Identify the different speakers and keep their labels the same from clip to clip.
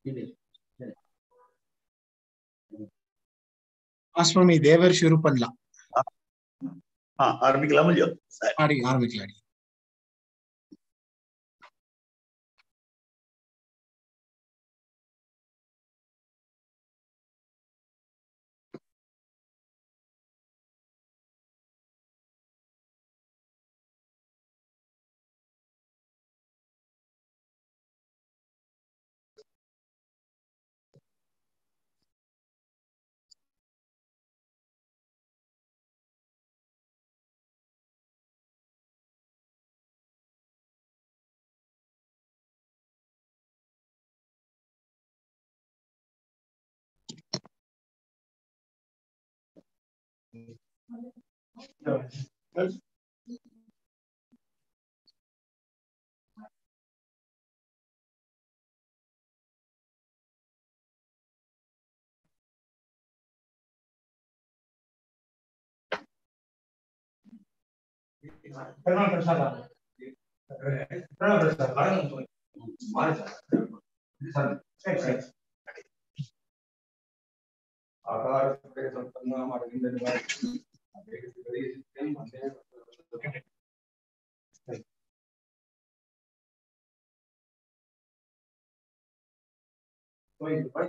Speaker 1: சுவாமி தேவர் ஷுரு பண்ணலாம்
Speaker 2: ஆ ஆரம்பிக்கலாமா இல்லையோ சரி
Speaker 1: ஆடி ஆரம்பிக்கலாம் அடி.
Speaker 3: Perdón, persona. Perdón, persona. Ahora no estoy. Vale. Sí, sí. आकार से संपन्न हमारे अंदर बात कोई बात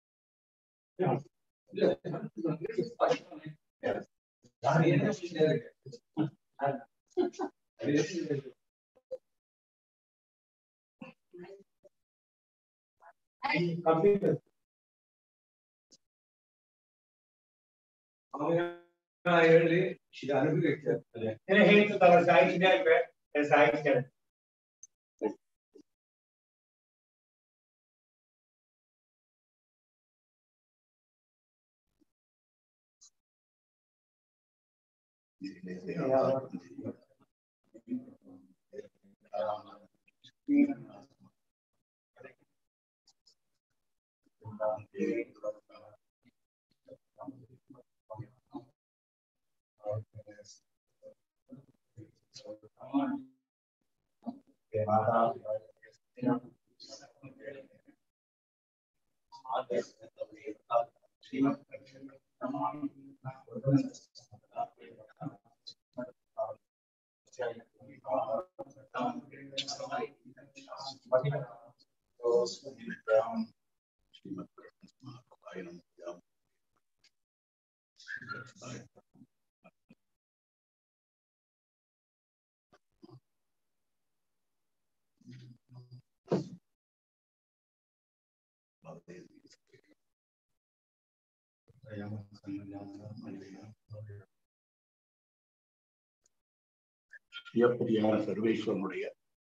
Speaker 3: कंप्यूटर ಹೇಳಿ ಇದು ಅನುಭವಿಸ್ತದೆ ಹೇಳ್ತಾರೆ ಸಾಹಿತ್ಯ ಸಾಹಿತ್ಯ
Speaker 2: சிவப்பதியான சர்வேஸ்வரனுடைய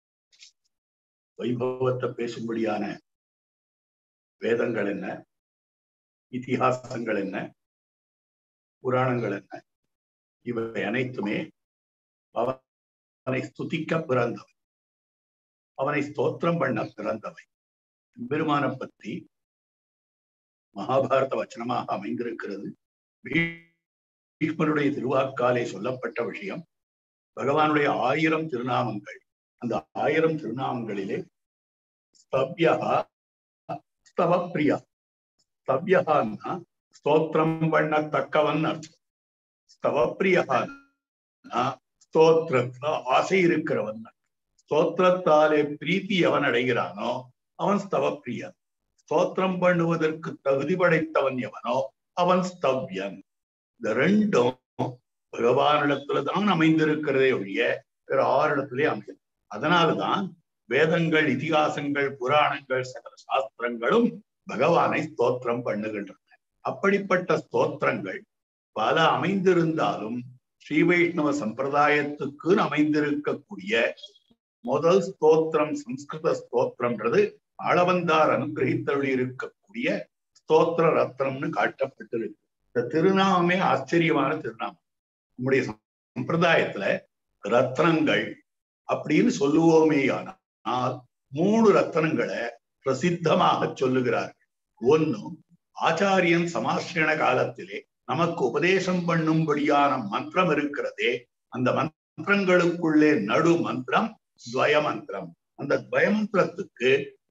Speaker 2: வைபவத்தை பேசும்படியான வேதங்கள் என்ன இதிகாசங்கள் என்ன புராணங்கள் என்ன இவை அனைத்துமே அவனை ஸ்துதிக்க பிறந்தவை அவனை ஸ்தோத்திரம் பண்ண பிறந்தவை பெருமான பற்றி மகாபாரத வச்சனமாக அமைந்திருக்கிறது பீஷ்மருடைய திருவாக்காலே சொல்லப்பட்ட விஷயம் பகவானுடைய ஆயிரம் திருநாமங்கள் அந்த ஆயிரம் திருநாமங்களிலே ஸ்தவ்யா ஸ்தவப்பிரியா ஸ்தவ்யகான்னா ஸ்தோத்திரம் பண்ணத்தக்கவன் அர்த்தம் ஸ்தவப்பிரியான்னா ஸ்தோத்திரத்துல ஆசை இருக்கிறவன் ஸ்தோத்திரத்தாலே பிரீத்தி எவன் அடைகிறானோ அவன் ஸ்தவப்பிரியன் ஸ்தோத்திரம் பண்ணுவதற்கு தகுதி படைத்தவன் எவனோ அவன் ஸ்தவ்யன் இந்த ரெண்டும் பகவானிடத்துலதான் அமைந்திருக்கிறதே ஒழிய வேற ஆறு இடத்திலே அமையும் அதனால்தான் வேதங்கள் இதிகாசங்கள் புராணங்கள் சகல சாஸ்திரங்களும் பகவானை ஸ்தோத்திரம் பண்ணுகின்றன அப்படிப்பட்ட ஸ்தோத்திரங்கள் பல அமைந்திருந்தாலும் ஸ்ரீ வைஷ்ணவ சம்பிரதாயத்துக்கு அமைந்திருக்கக்கூடிய முதல் ஸ்தோத்திரம் சம்ஸ்கிருத ஸ்தோத்திரம்ன்றது ஆளவந்தார் அனுகிரகித்தருளி இருக்கக்கூடிய ஸ்தோத்திர ரத்னம்னு காட்டப்பட்டிருக்கு இந்த திருநாமமே ஆச்சரியமான திருநாமம் நம்முடைய சம்பிரதாயத்துல ரத்னங்கள் அப்படின்னு சொல்லுவோமேயானால் மூணு ரத்னங்களை பிரசித்தமாக சொல்லுகிறார்கள் ஒன்னு ஆச்சாரியன் சமாசிரண காலத்திலே நமக்கு உபதேசம் பண்ணும்படியான மந்திரம் இருக்கிறதே அந்த மந்திரங்களுக்குள்ளே நடு மந்திரம் துவய மந்திரம் அந்த துவய மந்திரத்துக்கு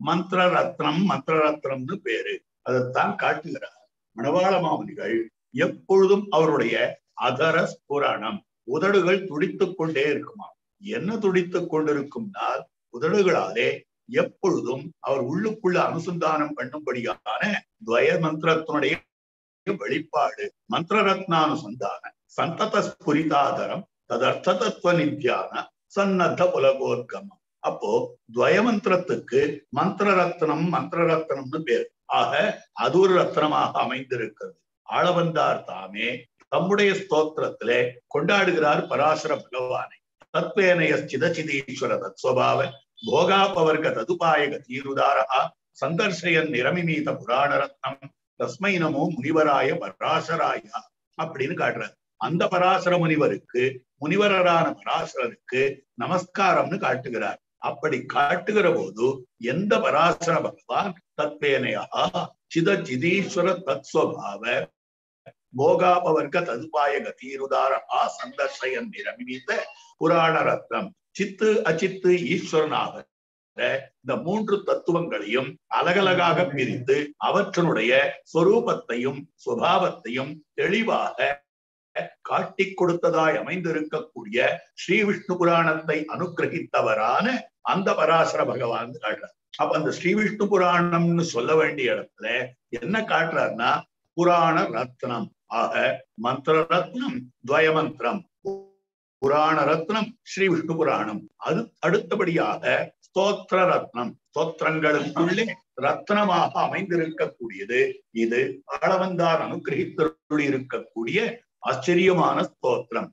Speaker 2: மந்திர ரத்னம் மந்திர ரத்னம்னு பேரு அதைத்தான் காட்டுகிறார் மணவாள மாமுனிகள் எப்பொழுதும் அவருடைய அதர புராணம் உதடுகள் துடித்துக் கொண்டே இருக்குமா என்ன துடித்துக் கொண்டிருக்கும்னால் உதடுகளாலே எப்பொழுதும் அவர் உள்ளுக்குள்ள அனுசந்தானம் பண்ணும்படியான துவய மந்திரத்தினுடைய வெளிப்பாடு மந்திர ரத்னானுசந்தான சந்தத ஸ்புரிதாதரம் ததர்த்த தத்துவ நித்யான சன்னத்த புலகோர்கமம் அப்போ துவயமந்திரத்துக்கு மந்திர ரத்னம் மந்திர ரத்னம்னு பேர் ஆக அது ஒரு ரத்னமாக அமைந்திருக்கிறது ஆளவந்தார் தாமே தம்முடைய ஸ்தோத்திரத்திலே கொண்டாடுகிறார் பராசர பகவானை தத்வேனய சிதச்சிதீஸ்வர தத்ஸ்வபாவ போகாபவர்க ததுபாயக தீருதாரா சந்தர்ஷயன் நிரமிமீத புராண ரத்னம் தஸ்மை நமோ முனிவராய பராசராயா அப்படின்னு காட்டுறாரு அந்த பராசர முனிவருக்கு முனிவரரான பராசரருக்கு நமஸ்காரம்னு காட்டுகிறார் அப்படி காட்டுகிற போது எந்த பராசர பகவான் தத்வேனையா சித சிதீஸ்வர தத்ஸ்வபாவ போகாபவர்க ததுபாய கதீருதாரா சந்தர்ஷயன் நிரமித்த புராண ரத்னம் சித்து அச்சித்து ஈஸ்வரனாக இந்த மூன்று தத்துவங்களையும் அலகலகாக பிரித்து அவற்றினுடைய சொரூபத்தையும் சுபாவத்தையும் தெளிவாக காட்டி கொடுத்ததாய் அமைந்திருக்கக்கூடிய ஸ்ரீ விஷ்ணு புராணத்தை அனுகிரகித்தவரான அந்த பராசர பகவான் காட்டுறார் அப்ப அந்த ஸ்ரீ விஷ்ணு புராணம்னு சொல்ல வேண்டிய இடத்துல என்ன காட்டுறாருன்னா புராண ரத்னம் ஆக மந்திர ரத்னம் துவயமந்திரம் புராண ரத்னம் ஸ்ரீ விஷ்ணு புராணம் அது அடுத்தபடியாக ஸ்தோத்திர ரத்னம் ஸ்தோத்திரங்களுக்குள்ளே ரத்னமாக அமைந்திருக்கக்கூடியது இது ஆளவந்தார் அனுகிரகித்தருளி இருக்கக்கூடிய ஆச்சரியமான ஸ்தோத்திரம்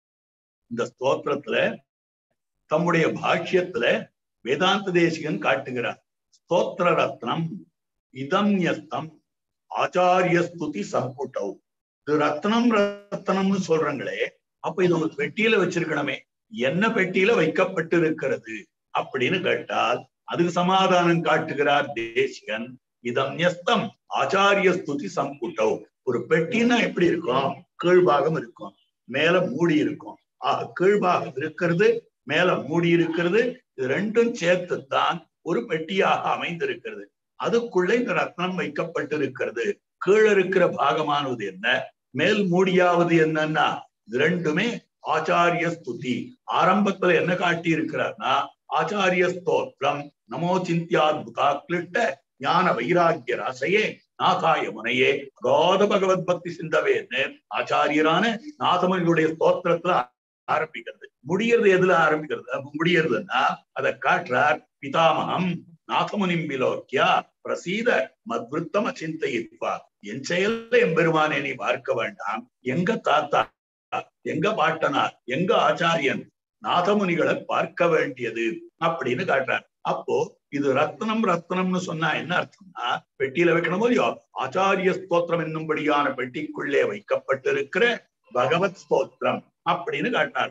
Speaker 2: இந்த ஸ்தோத்திரத்துல தம்முடைய பாஷ்யத்துல வேதாந்த தேசிகன் காட்டுகிறார் ஸ்தோத்திர ரத்னம் இதம் யஸ்தம் ஆச்சாரிய ஸ்துதி சம்புட்டவ் இது ரத்னம் ரத்னம்னு சொல்றாங்களே அப்ப இது உங்க பெட்டியில வச்சிருக்கணுமே என்ன பெட்டியில வைக்கப்பட்டிருக்கிறது அப்படின்னு கேட்டால் அதுக்கு சமாதானம் காட்டுகிறார் தேசிகன் இதம் யஸ்தம் ஆச்சாரிய ஸ்துதி சம்புட்டவ் ஒரு பெட்டின்னா எப்படி இருக்கும் கீழ்பாகம் இருக்கும் மேல மூடி இருக்கும் ஆக கீழ்பாகம் இருக்கிறது மேல மூடி இருக்கிறது இது ரெண்டும் சேர்த்துத்தான் ஒரு பெட்டியாக அமைந்திருக்கிறது அதுக்குள்ள இந்த ரத்னம் வைக்கப்பட்டிருக்கிறது கீழே இருக்கிற பாகமானது என்ன மேல் மூடியாவது என்னன்னா இது ரெண்டுமே ஆச்சாரிய ஸ்துதி ஆரம்பத்துல என்ன காட்டி இருக்கிறார்னா ஆச்சாரிய ஸ்தோத்திரம் நமோ சிந்தியாத்புதா கிளிட்ட ஞான வைராக்கிய ரசையே நாகாய முனையே அகாத பகவத் பக்தி சிந்தவேன்னு ஆச்சாரியரான நாதமனுடைய ஸ்தோத்திரத்துல ஆரம்பிக்கிறது முடியறது எதுல ஆரம்பிக்கிறது முடியறதுன்னா அதை காட்டுறார் பிதாமகம் நாகமுனிம் விலோக்கியா பிரசீத மத்விருத்தம் அச்சிந்தையிப்பா என் செயல்ல எம்பெருமானே நீ பார்க்க வேண்டாம் எங்க தாத்தா எங்க பாட்டனார் எங்க ஆச்சாரியன் நாதமுனிகளை பார்க்க வேண்டியது அப்படின்னு காட்டுறார் அப்போ இது ரத்னம் ரத்னம்னு சொன்னா என்ன அர்த்தம்னா பெட்டியில வைக்கணும் இல்லையோ ஆச்சாரிய ஸ்தோத்திரம் என்னும்படியான பெட்டிக்குள்ளே வைக்கப்பட்டிருக்கிற பகவத் ஸ்தோத்திரம் அப்படின்னு காட்டினார்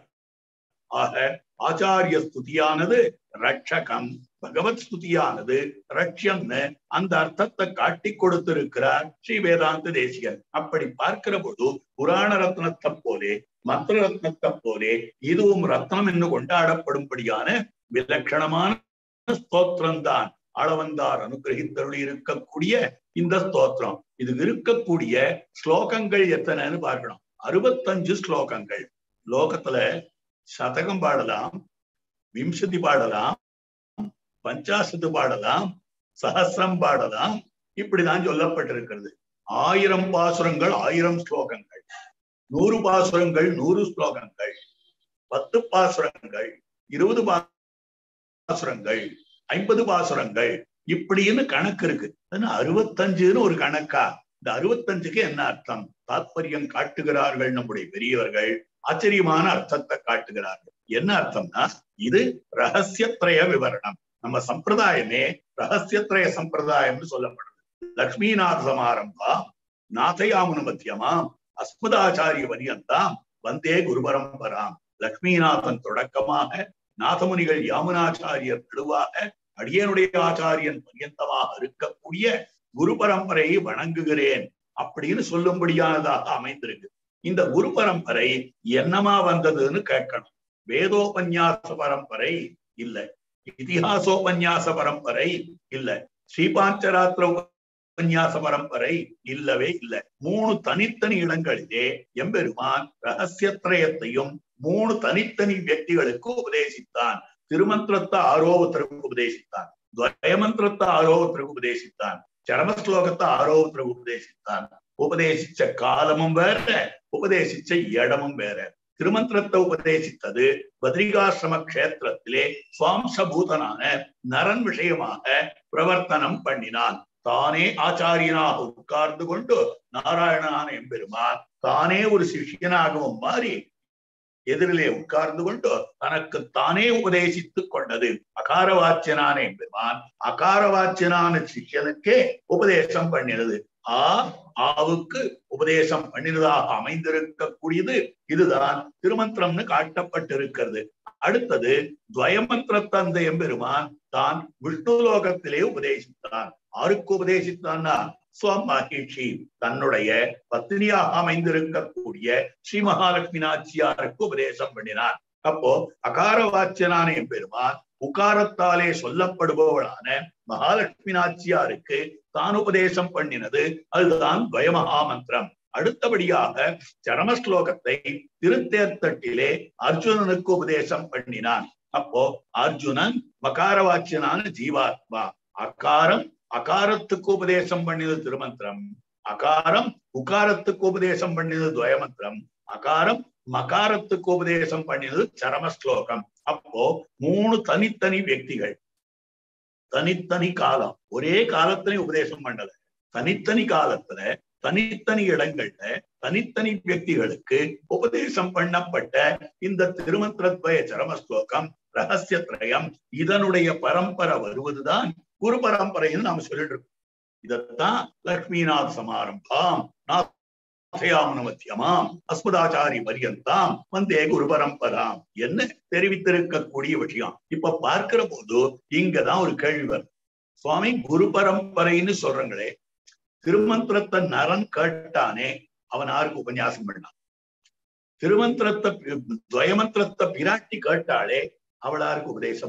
Speaker 2: ஆக ஆச்சாரிய ஸ்துதியானது ரட்சகம் பகவத் ஸ்துதியானது ரட்சியம்னு அந்த அர்த்தத்தை காட்டி கொடுத்திருக்கிறார் ஸ்ரீ வேதாந்த தேசிகன் அப்படி பார்க்கிற போது புராண ரத்னத்தை போலே மந்திர ரத்னத்தை போலே இதுவும் ரத்னம் என்று கொண்டாடப்படும்படியான விலட்சணமான ஸ்தோத்திரம் தான் அளவந்தார் அனுகிரகித்தருளி இருக்கக்கூடிய இந்த ஸ்தோத்திரம் இது இருக்கக்கூடிய ஸ்லோகங்கள் எத்தனைன்னு பார்க்கணும் அறுபத்தஞ்சு ஸ்லோகங்கள் லோகத்துல சதகம் பாடலாம் விம்சதி பாடலாம் பஞ்சாசத்து பாடலாம் சஹசிரம் பாடலாம் இப்படிதான் சொல்லப்பட்டிருக்கிறது ஆயிரம் பாசுரங்கள் ஆயிரம் ஸ்லோகங்கள் நூறு பாசுரங்கள் நூறு ஸ்லோகங்கள் பத்து பாசுரங்கள் இருபது பாசுரங்கள் ஐம்பது பாசுரங்கள் இப்படின்னு கணக்கு இருக்கு அறுபத்தஞ்சுன்னு ஒரு கணக்கா இந்த அறுபத்தஞ்சுக்கு என்ன அர்த்தம் தாத்பரியம் காட்டுகிறார்கள் நம்முடைய பெரியவர்கள் ஆச்சரியமான அர்த்தத்தை காட்டுகிறார்கள் என்ன அர்த்தம்னா இது ரகசியத்ரய விவரணம் நம்ம சம்பிரதாயமே ரகசியத்ரய சம்பிரதாயம்னு சொல்லப்படுது லக்ஷ்மிநாத சமாரம்பா நாதயாமுன மத்தியமாம் அஸ்மதாச்சாரிய பரியந்தாம் வந்தே குரு பரம்பராம் லக்ஷ்மிநாதன் தொடக்கமாக நாதமுனிகள் யாமுனாச்சாரியர் நடுவாக அடியனுடைய ஆச்சாரியன் பரியந்தமாக இருக்கக்கூடிய குரு பரம்பரையை வணங்குகிறேன் அப்படின்னு சொல்லும்படியானதாக அமைந்திருக்கு இந்த குரு பரம்பரை என்னமா வந்ததுன்னு கேட்கணும் வேதோபன்யாச பரம்பரை இல்லை இதிகாசோபன்யாச பரம்பரை இல்ல ஸ்ரீபாஞ்சராத்திர உபன்யாச பரம்பரை இல்லவே இல்லை மூணு தனித்தனி இடங்களிலே எம்பெருமான் ரகசியத்திரயத்தையும் மூணு தனித்தனி வியக்திகளுக்கு உபதேசித்தான் திருமந்திரத்தை ஆரோபத்திற்கு உபதேசித்தான் துவயமந்திரத்தை ஆரோபத்திற்கு உபதேசித்தான் சரமஸ்லோகத்தை ஆரோபத்திற்கு உபதேசித்தான் உபதேசிச்ச காலமும் வேற உபதேசிச்ச இடமும் வேற திருமந்திரத்தை உபதேசித்தது பத்ரிகாசிரம கஷேத்திரத்திலே சுவாம்சபூதனான நரன் விஷயமாக பிரவர்த்தனம் பண்ணினான் தானே ஆச்சாரியனாக உட்கார்ந்து கொண்டு நாராயணனான எம்பெருமான் தானே ஒரு சிஷ்யனாகவும் மாறி எதிரிலே உட்கார்ந்து கொண்டு தனக்கு தானே உபதேசித்துக் கொண்டது அகாரவாச்சியனான எம்பெருமான் அகாரவாச்சியனான சிஷ்யனுக்கே உபதேசம் பண்ணினது ஆ ஆவுக்கு உபதேசம் பண்ணினதாக அமைந்திருக்கக்கூடியது இதுதான் திருமந்திரம்னு காட்டப்பட்டிருக்கிறது அடுத்தது துவயமந்திரத்தை அந்த எம்பெருமான் தான் விஷ்ணு லோகத்திலே உபதேசித்தான் ஆருக்கு உபதேசித்தான்னா சுவமகிஷி தன்னுடைய பத்தினியாக அமைந்திருக்கக்கூடிய ஸ்ரீ மகாலட்சுமி நாச்சியாருக்கு உபதேசம் பண்ணினார் அப்போ அகாரவாச்சியனான எம்பெருமான் உகாரத்தாலே சொல்லப்படுபவளான மகாலட்சுமி நாச்சியாருக்கு தான் உபதேசம் பண்ணினது அதுதான் துவயமகா மந்திரம் அடுத்தபடியாக சரம ஸ்லோகத்தை திருத்தேர்த்தட்டிலே அர்ஜுனனுக்கு உபதேசம் பண்ணினான் அப்போ அர்ஜுனன் மகாரவாச்சியனான ஜீவாத்மா அகாரம் அகாரத்துக்கு உபதேசம் பண்ணினது திருமந்திரம் அகாரம் உகாரத்துக்கு உபதேசம் பண்ணினது துவயமந்திரம் அகாரம் மகாரத்துக்கு உபதேசம் பண்ணினது சரம ஸ்லோகம் அப்போ மூணு தனித்தனி వ్యక్తిகள் தனித்தனி காலம் ஒரே காலத்திலே உபதேசம் பண்ணல தனித்தனி காலத்துல தனித்தனி இடங்கள்ல தனித்தனி వ్యక్తిகளுக்கு உபதேசம் பண்ணப்பட்ட இந்த திருமந்திரத்வய சரம ஸ்லோகம் ரகசிய திரயம் இதனுடைய பரம்பரை வருவதுதான் குரு பரம்பரைன்னு நாம சொல்லிட்டு இருக்கோம் இதத்தான் லக்ஷ்மிநாத் சமாரம்பாம் நாசயாமனமத்தியமாம் அஸ்மதாச்சாரி பரியந்தாம் வந்தே குரு பரம்பராம் என்ன தெரிவித்திருக்கக்கூடிய விஷயம் இப்ப பார்க்கிற போது இங்கதான் ஒரு கேள்வி வருது சுவாமி குரு பரம்பரைன்னு சொல்றங்களே திருமந்திரத்தை நரன் கேட்டானே அவன் யாருக்கு உபன்யாசம் பண்ணான் திருமந்திரத்தை துவயமந்திரத்தை பிராட்டி கேட்டாலே அவளாருக்கு உபதேசம்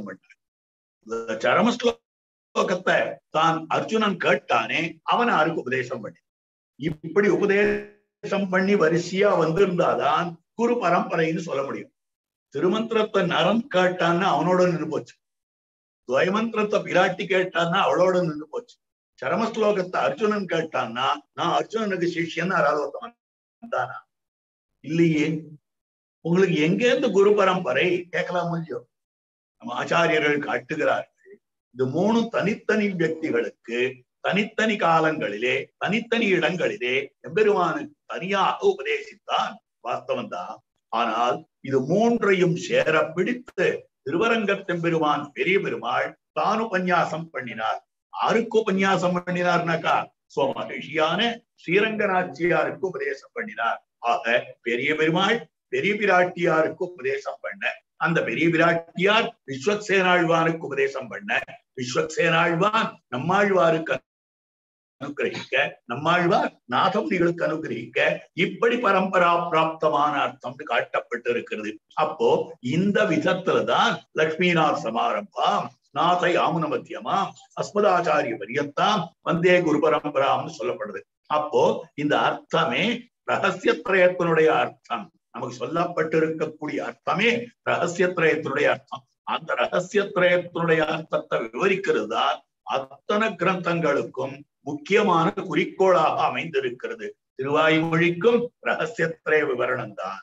Speaker 2: பண்ணாள் சரமஸ்லோகத்தை தான் அர்ஜுனன் கேட்டானே அவன் யாருக்கு உபதேசம் பண்ணி இப்படி உபதேசம் பண்ணி வரிசையா வந்திருந்தாதான் குரு பரம்பரைன்னு சொல்ல முடியும் திருமந்திரத்தை நரன் கேட்டான்னு அவனோட நின்று போச்சு துவயமந்திரத்தை பிராட்டி கேட்டான்னா அவளோட நின்று போச்சு சரமஸ்லோகத்தை அர்ஜுனன் கேட்டான்னா நான் அர்ஜுனனுக்கு சிஷ்யன் யாராவது ஒருத்தவன் தானா இல்லையே உங்களுக்கு எங்கேருந்து குரு பரம்பரை கேட்கலாம் முடியும் நம்ம ஆச்சாரியர்கள் காட்டுகிறார்கள் இது மூணு தனித்தனி வியக்திகளுக்கு தனித்தனி காலங்களிலே தனித்தனி இடங்களிலே எம்பெருமானுக்கு தனியாக உபதேசித்தான் வாஸ்தவம் தான் ஆனால் இது மூன்றையும் சேர பிடித்து திருவரங்கத்தெம்பெருமான் பெரிய பெருமாள் தான் உபன்யாசம் பண்ணினார் ஆருக்கு உபன்யாசம் பண்ணினார்னாக்கா சோமகிஷியான ஸ்ரீரங்கநாச்சியாருக்கு உபதேசம் பண்ணினார் ஆக பெரிய பெருமாள் பெரிய பிராட்டியாருக்கு உபதேசம் பண்ண அந்த பெரிய பிராட்டியார் விஸ்வக்சேனாழ்வானுக்கு உபதேசம் பண்ண விஸ்வக்சேனாழ்வான் நம்மாழ்வாருக்கு அனுகிரகிக்க நம்மாழ்வார் நாதமுனிகளுக்கு அனுகிரகிக்க இப்படி பரம்பரா பிராப்தமான அர்த்தம் காட்டப்பட்டிருக்கிறது அப்போ இந்த விதத்துலதான் லக்ஷ்மிநாத் சமாரம்பாம் நாதை ஆமுனமத்தியமாம் அஸ்மதாச்சாரிய பரியந்தாம் வந்தே குரு பரம்பராம்னு சொல்லப்படுது அப்போ இந்த அர்த்தமே ரகசியத்திரயத்தினுடைய அர்த்தம் நமக்கு சொல்லப்பட்டிருக்கக்கூடிய அர்த்தமே ரகசியத்திரயத்தினுடைய அர்த்தம் அந்த ரகசியத்திரயத்தினுடைய அர்த்தத்தை விவரிக்கிறது தான் அத்தனை கிரந்தங்களுக்கும் முக்கியமான குறிக்கோளாக அமைந்திருக்கிறது திருவாய்மொழிக்கும் ரகசியத்திரய விவரணம் தான்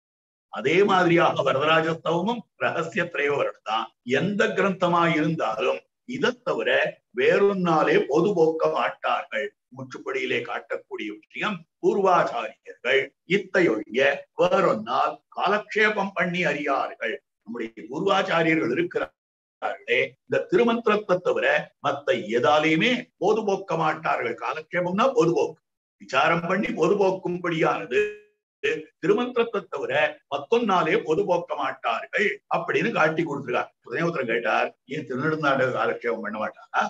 Speaker 2: அதே மாதிரியாக வரதராஜத்தவமும் ரகசியத்திரய விவரணம் தான் எந்த கிரந்தமா இருந்தாலும் இதை தவிர வேறொன்னாலே பொதுபோக்க மாட்டார்கள் முற்றுப்படியிலே காட்டக்கூடிய விஷயம் பூர்வாச்சாரியர்கள் இத்தையொழிய வேறொன்னால் காலக்ஷேபம் பண்ணி அறியார்கள் நம்முடைய பூர்வாச்சாரியர்கள் இருக்கிறார்களே இந்த திருமந்திரத்தை தவிர மத்த எதாலையுமே பொதுபோக்க மாட்டார்கள் காலக்ஷேபம்னா பொதுபோக்கு விசாரம் பண்ணி பொதுபோக்கும்படியானது திருமந்திரத்தை தவிர மத்தொன்னாலே பொதுபோக்க மாட்டார்கள் அப்படின்னு காட்டி கொடுத்திருக்கார் உதயபுத்திரன் கேட்டார் ஏன் திருநெடுந்தாண்ட காலக்ஷேபம் பண்ண மாட்டாரா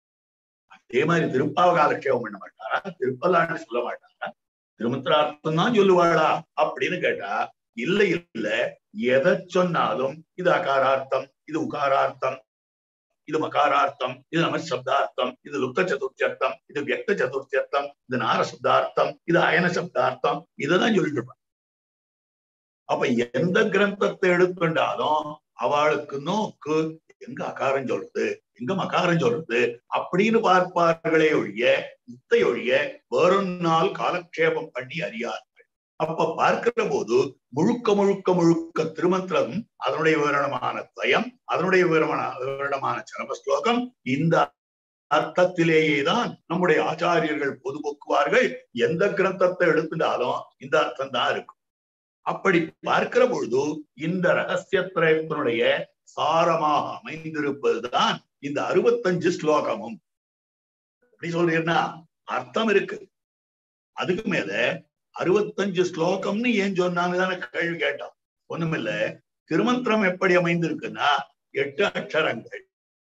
Speaker 2: அதே மாதிரி திருப்பாவ காலக்ஷேபம் பண்ண மாட்டாரா திருப்பலான்னு சொல்ல மாட்டாரா திருமந்திரார்த்தம் தான் சொல்லுவாளா அப்படின்னு கேட்டா இல்ல இல்ல எதை சொன்னாலும் இது அகாரார்த்தம் இது உகாரார்த்தம் இது மகாரார்த்தம் இது நமசப்தார்த்தம் இது லுப்த சதுர்த்தியர்த்தம் இது வியக்த சதுர்த்தியர்த்தம் இது நார சப்தார்த்தம் இது அயன சப்தார்த்தம் இதுதான் சொல்லிட்டு இருப்பான் அப்ப எந்த கிரந்தத்தை எடுத்துட்டாலும் அவளுக்கு நோக்கு எங்க அகாரம் சொல்றது எங்க மகாரம் சொல்றது அப்படின்னு பார்ப்பார்களே ஒழிய இத்தை ஒழிய வேறொரு நாள் காலக்ஷேபம் பண்ணி அறியார்கள் அப்ப பார்க்கிற போது முழுக்க முழுக்க முழுக்க திருமந்திரம் அதனுடைய விவரணமான துவயம் அதனுடைய விவரமான விவரணமான சரம ஸ்லோகம் இந்த அர்த்தத்திலேயே தான் நம்முடைய ஆச்சாரியர்கள் பொதுபோக்குவார்கள் எந்த கிரந்தத்தை எடுத்துட்டாலும் இந்த அர்த்தம் தான் இருக்கும் அப்படி பார்க்கிற பொழுது இந்த ரகசியத்திரயத்தினுடைய சாரமாக அமைந்திருப்பதுதான் இந்த அறுபத்தஞ்சு ஸ்லோகமும் எப்படி சொல்றீங்கன்னா அர்த்தம் இருக்கு அதுக்கு மேல அறுபத்தஞ்சு ஸ்லோகம்னு ஏன் சொன்னான்னு தானே கேள்வி கேட்டோம் ஒண்ணுமில்ல திருமந்திரம் எப்படி அமைந்திருக்குன்னா எட்டு அக்ஷரங்கள்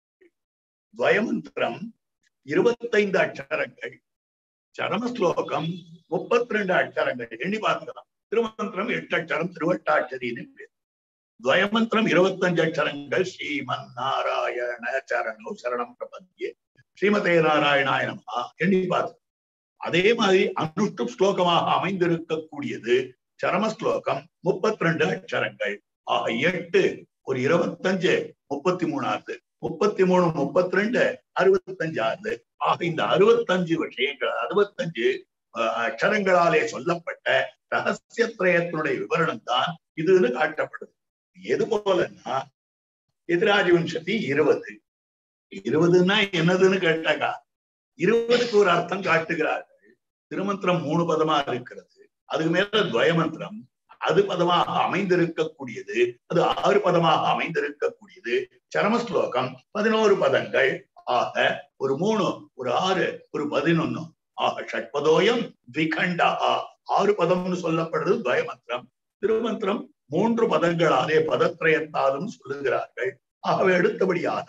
Speaker 2: துவயமந்திரம் இருபத்தைந்து அக்ஷரங்கள் சரம ஸ்லோகம் முப்பத்தி ரெண்டு அக்ஷரங்கள் எண்ணி பார்க்கலாம் திருமந்திரம் எட்டு அக்ஷரம் திருவட்டாட்சரின்னு பேர் துவயமந்திரம் இருபத்தஞ்சு அக்ஷரங்கள் ஸ்ரீமன் நாராயண சரணோ சரணம் பிரபந்தியே ஸ்ரீமதே நாராயணாய நமஹா எண்ணி பார்த்து அதே மாதிரி அனுஷ்டு ஸ்லோகமாக அமைந்திருக்கக்கூடியது சரம ஸ்லோகம் முப்பத்தி ரெண்டு அக்ஷரங்கள் ஆக எட்டு ஒரு இருபத்தஞ்சு முப்பத்தி மூணாவது முப்பத்தி மூணு முப்பத்தி ரெண்டு அறுபத்தஞ்சு ஆறு ஆக இந்த அறுபத்தஞ்சு விஷயங்கள் அறுபத்தஞ்சு அக்ஷரங்களாலே சொல்லப்பட்ட ரகசியத்திரயத்தினுடைய விவரணம் தான் இதுன்னு காட்டப்படுது எது போலன்னா எதிராஜ வம்சத்தி இருபது இருபதுன்னா என்னதுன்னு கேட்டாக்கா இருபதுக்கு ஒரு அர்த்தம் காட்டுகிறார்கள் திருமந்திரம் மூணு பதமா இருக்கிறது அதுக்கு மேல துவயமந்திரம் அது பதமாக அமைந்திருக்கக்கூடியது அது ஆறு பதமாக அமைந்திருக்கக்கூடியது சரம ஸ்லோகம் பதினோரு பதங்கள் ஆக ஒரு மூணு ஒரு ஆறு ஒரு பதினொன்னு ஆக ஷட்பதோயம் த்விகண்டா ஆறு பதம்னு சொல்லப்படுறது துவயமந்திரம் திருமந்திரம் மூன்று பதங்களாலே பதத்திரயத்தாலும் சொல்லுகிறார்கள் ஆகவே அடுத்தபடியாக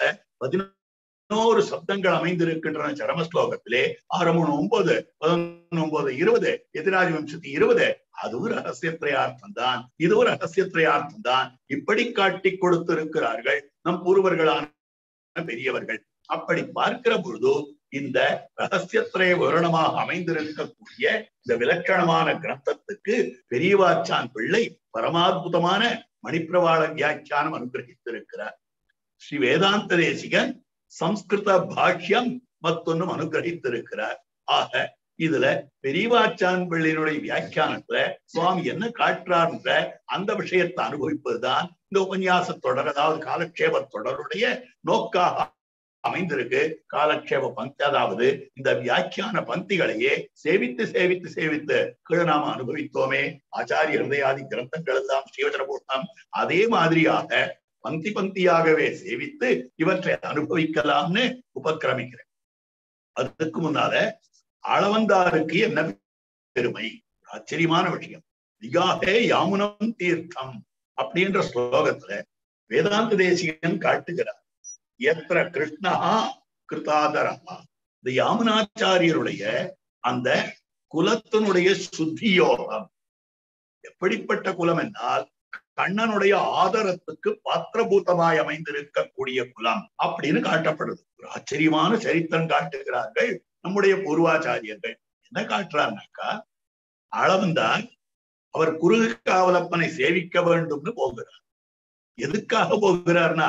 Speaker 2: பதினோரு சப்தங்கள் அமைந்திருக்கின்றன சரம ஸ்லோகத்திலே ஆறு மூணு ஒன்பது பதினொன்று ஒன்பது இருபது எதிராஜ வம்சத்தி இருபது அதுவும் ரகசியத்திரையார்த்தம் தான் இதுவும் ரகசியத்திரையார்த்தம் தான் இப்படி காட்டி கொடுத்திருக்கிறார்கள் நம் பூர்வர்களான பெரியவர்கள் அப்படி பார்க்கிற பொழுது இந்த ரகசியத்திரைய விவரணமாக அமைந்திருக்கக்கூடிய இந்த விலட்சணமான கிரந்தத்துக்கு பெரியவாச்சான் பிள்ளை பரமாத்புதமான மணிப்பிரவாள வியாக்கியானம் அனுகிரகித்திருக்கிறார் ஸ்ரீ வேதாந்த தேசிகன் சம்ஸ்கிருத பாஷ்யம் மத்தொன்னும் அனுகிரகித்திருக்கிறார் ஆக இதுல பெரியவாச்சான் பிள்ளையினுடைய வியாக்கியானத்துல சுவாமி என்ன காட்டுறார்ன்ற அந்த விஷயத்தை அனுபவிப்பதுதான் இந்த உபன்யாச தொடர் அதாவது காலக்ஷேப தொடருடைய நோக்காக அமைந்திருக்கு காலக்ஷேப பந்தி அதாவது இந்த வியாக்கியான பந்திகளையே சேவித்து சேவித்து சேவித்து கீழே நாம அனுபவித்தோமே ஆச்சாரிய ஹிருதயாதி கிரந்தங்கள் எல்லாம் ஸ்ரீவச்சனபூர்ணம் அதே மாதிரியாக பந்தி பந்தியாகவே சேவித்து இவற்றை அனுபவிக்கலாம்னு உபக்கிரமிக்கிறேன் அதுக்கு முன்னால அளவந்தாருக்கு என்ன பெருமை ஆச்சரியமான விஷயம் திகாகே யாமுனம் தீர்த்தம் அப்படின்ற ஸ்லோகத்துல வேதாந்த தேசிகன் காட்டுகிறார் எத்திர கிருஷ்ணா கிருதாதரா இந்த யாமுனாச்சாரியருடைய அந்த குலத்தினுடைய சுத்தியோகம் எப்படிப்பட்ட குலம் என்றால் கண்ணனுடைய ஆதரத்துக்கு பாத்திரபூதமாய் அமைந்திருக்கக்கூடிய குலம் அப்படின்னு காட்டப்படுது ஒரு ஆச்சரியமான சரித்திரம் காட்டுகிறார்கள் நம்முடைய பூர்வாச்சாரியர்கள் என்ன காட்டுறாருனாக்கா அளவந்தான் அவர் குறுகு காவலப்பனை சேவிக்க வேண்டும்னு போகிறார் எதுக்காக போகிறார்னா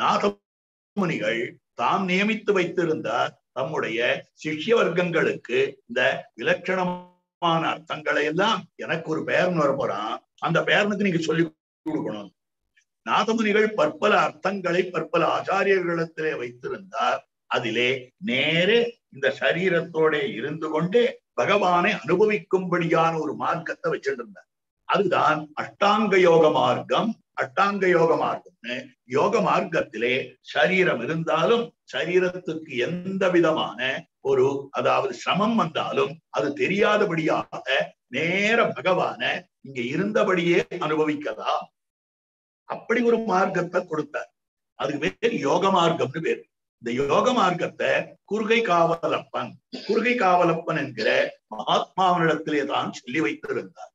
Speaker 2: நாதமுனிகள் தாம் நியமித்து வைத்திருந்தார் தம்முடைய சிஷ்ய வர்க்கங்களுக்கு இந்த விலட்சணமான அர்த்தங்களை எல்லாம் எனக்கு ஒரு பெயர்னு வர போறான் அந்த பெயர்னுக்கு நீங்க சொல்லி கொடுக்கணும் நாதமுனிகள் பற்பல அர்த்தங்களை பற்பல ஆச்சாரியர்களிடத்திலே வைத்திருந்தார் அதிலே நேரே இந்த சரீரத்தோட இருந்து கொண்டே பகவானை அனுபவிக்கும்படியான ஒரு மார்க்கத்தை வச்சுட்டு இருந்தார் அதுதான் அஷ்டாங்க யோக மார்க்கம் அஷ்டாங்க யோக மார்க்கம்னு யோக மார்க்கத்திலே சரீரம் இருந்தாலும் சரீரத்துக்கு எந்த விதமான ஒரு அதாவது சிரமம் வந்தாலும் அது தெரியாதபடியாக நேர பகவான இங்க இருந்தபடியே அனுபவிக்கலாம் அப்படி ஒரு மார்க்கத்தை கொடுத்தார் அதுக்கு பேர் யோக மார்க்கம்னு பேர் இந்த யோக மார்க்கத்தை குறுகை காவலப்பன் குறுகை காவலப்பன் என்கிற மகாத்மாவனிடத்திலே தான் சொல்லி வைத்திருந்தார்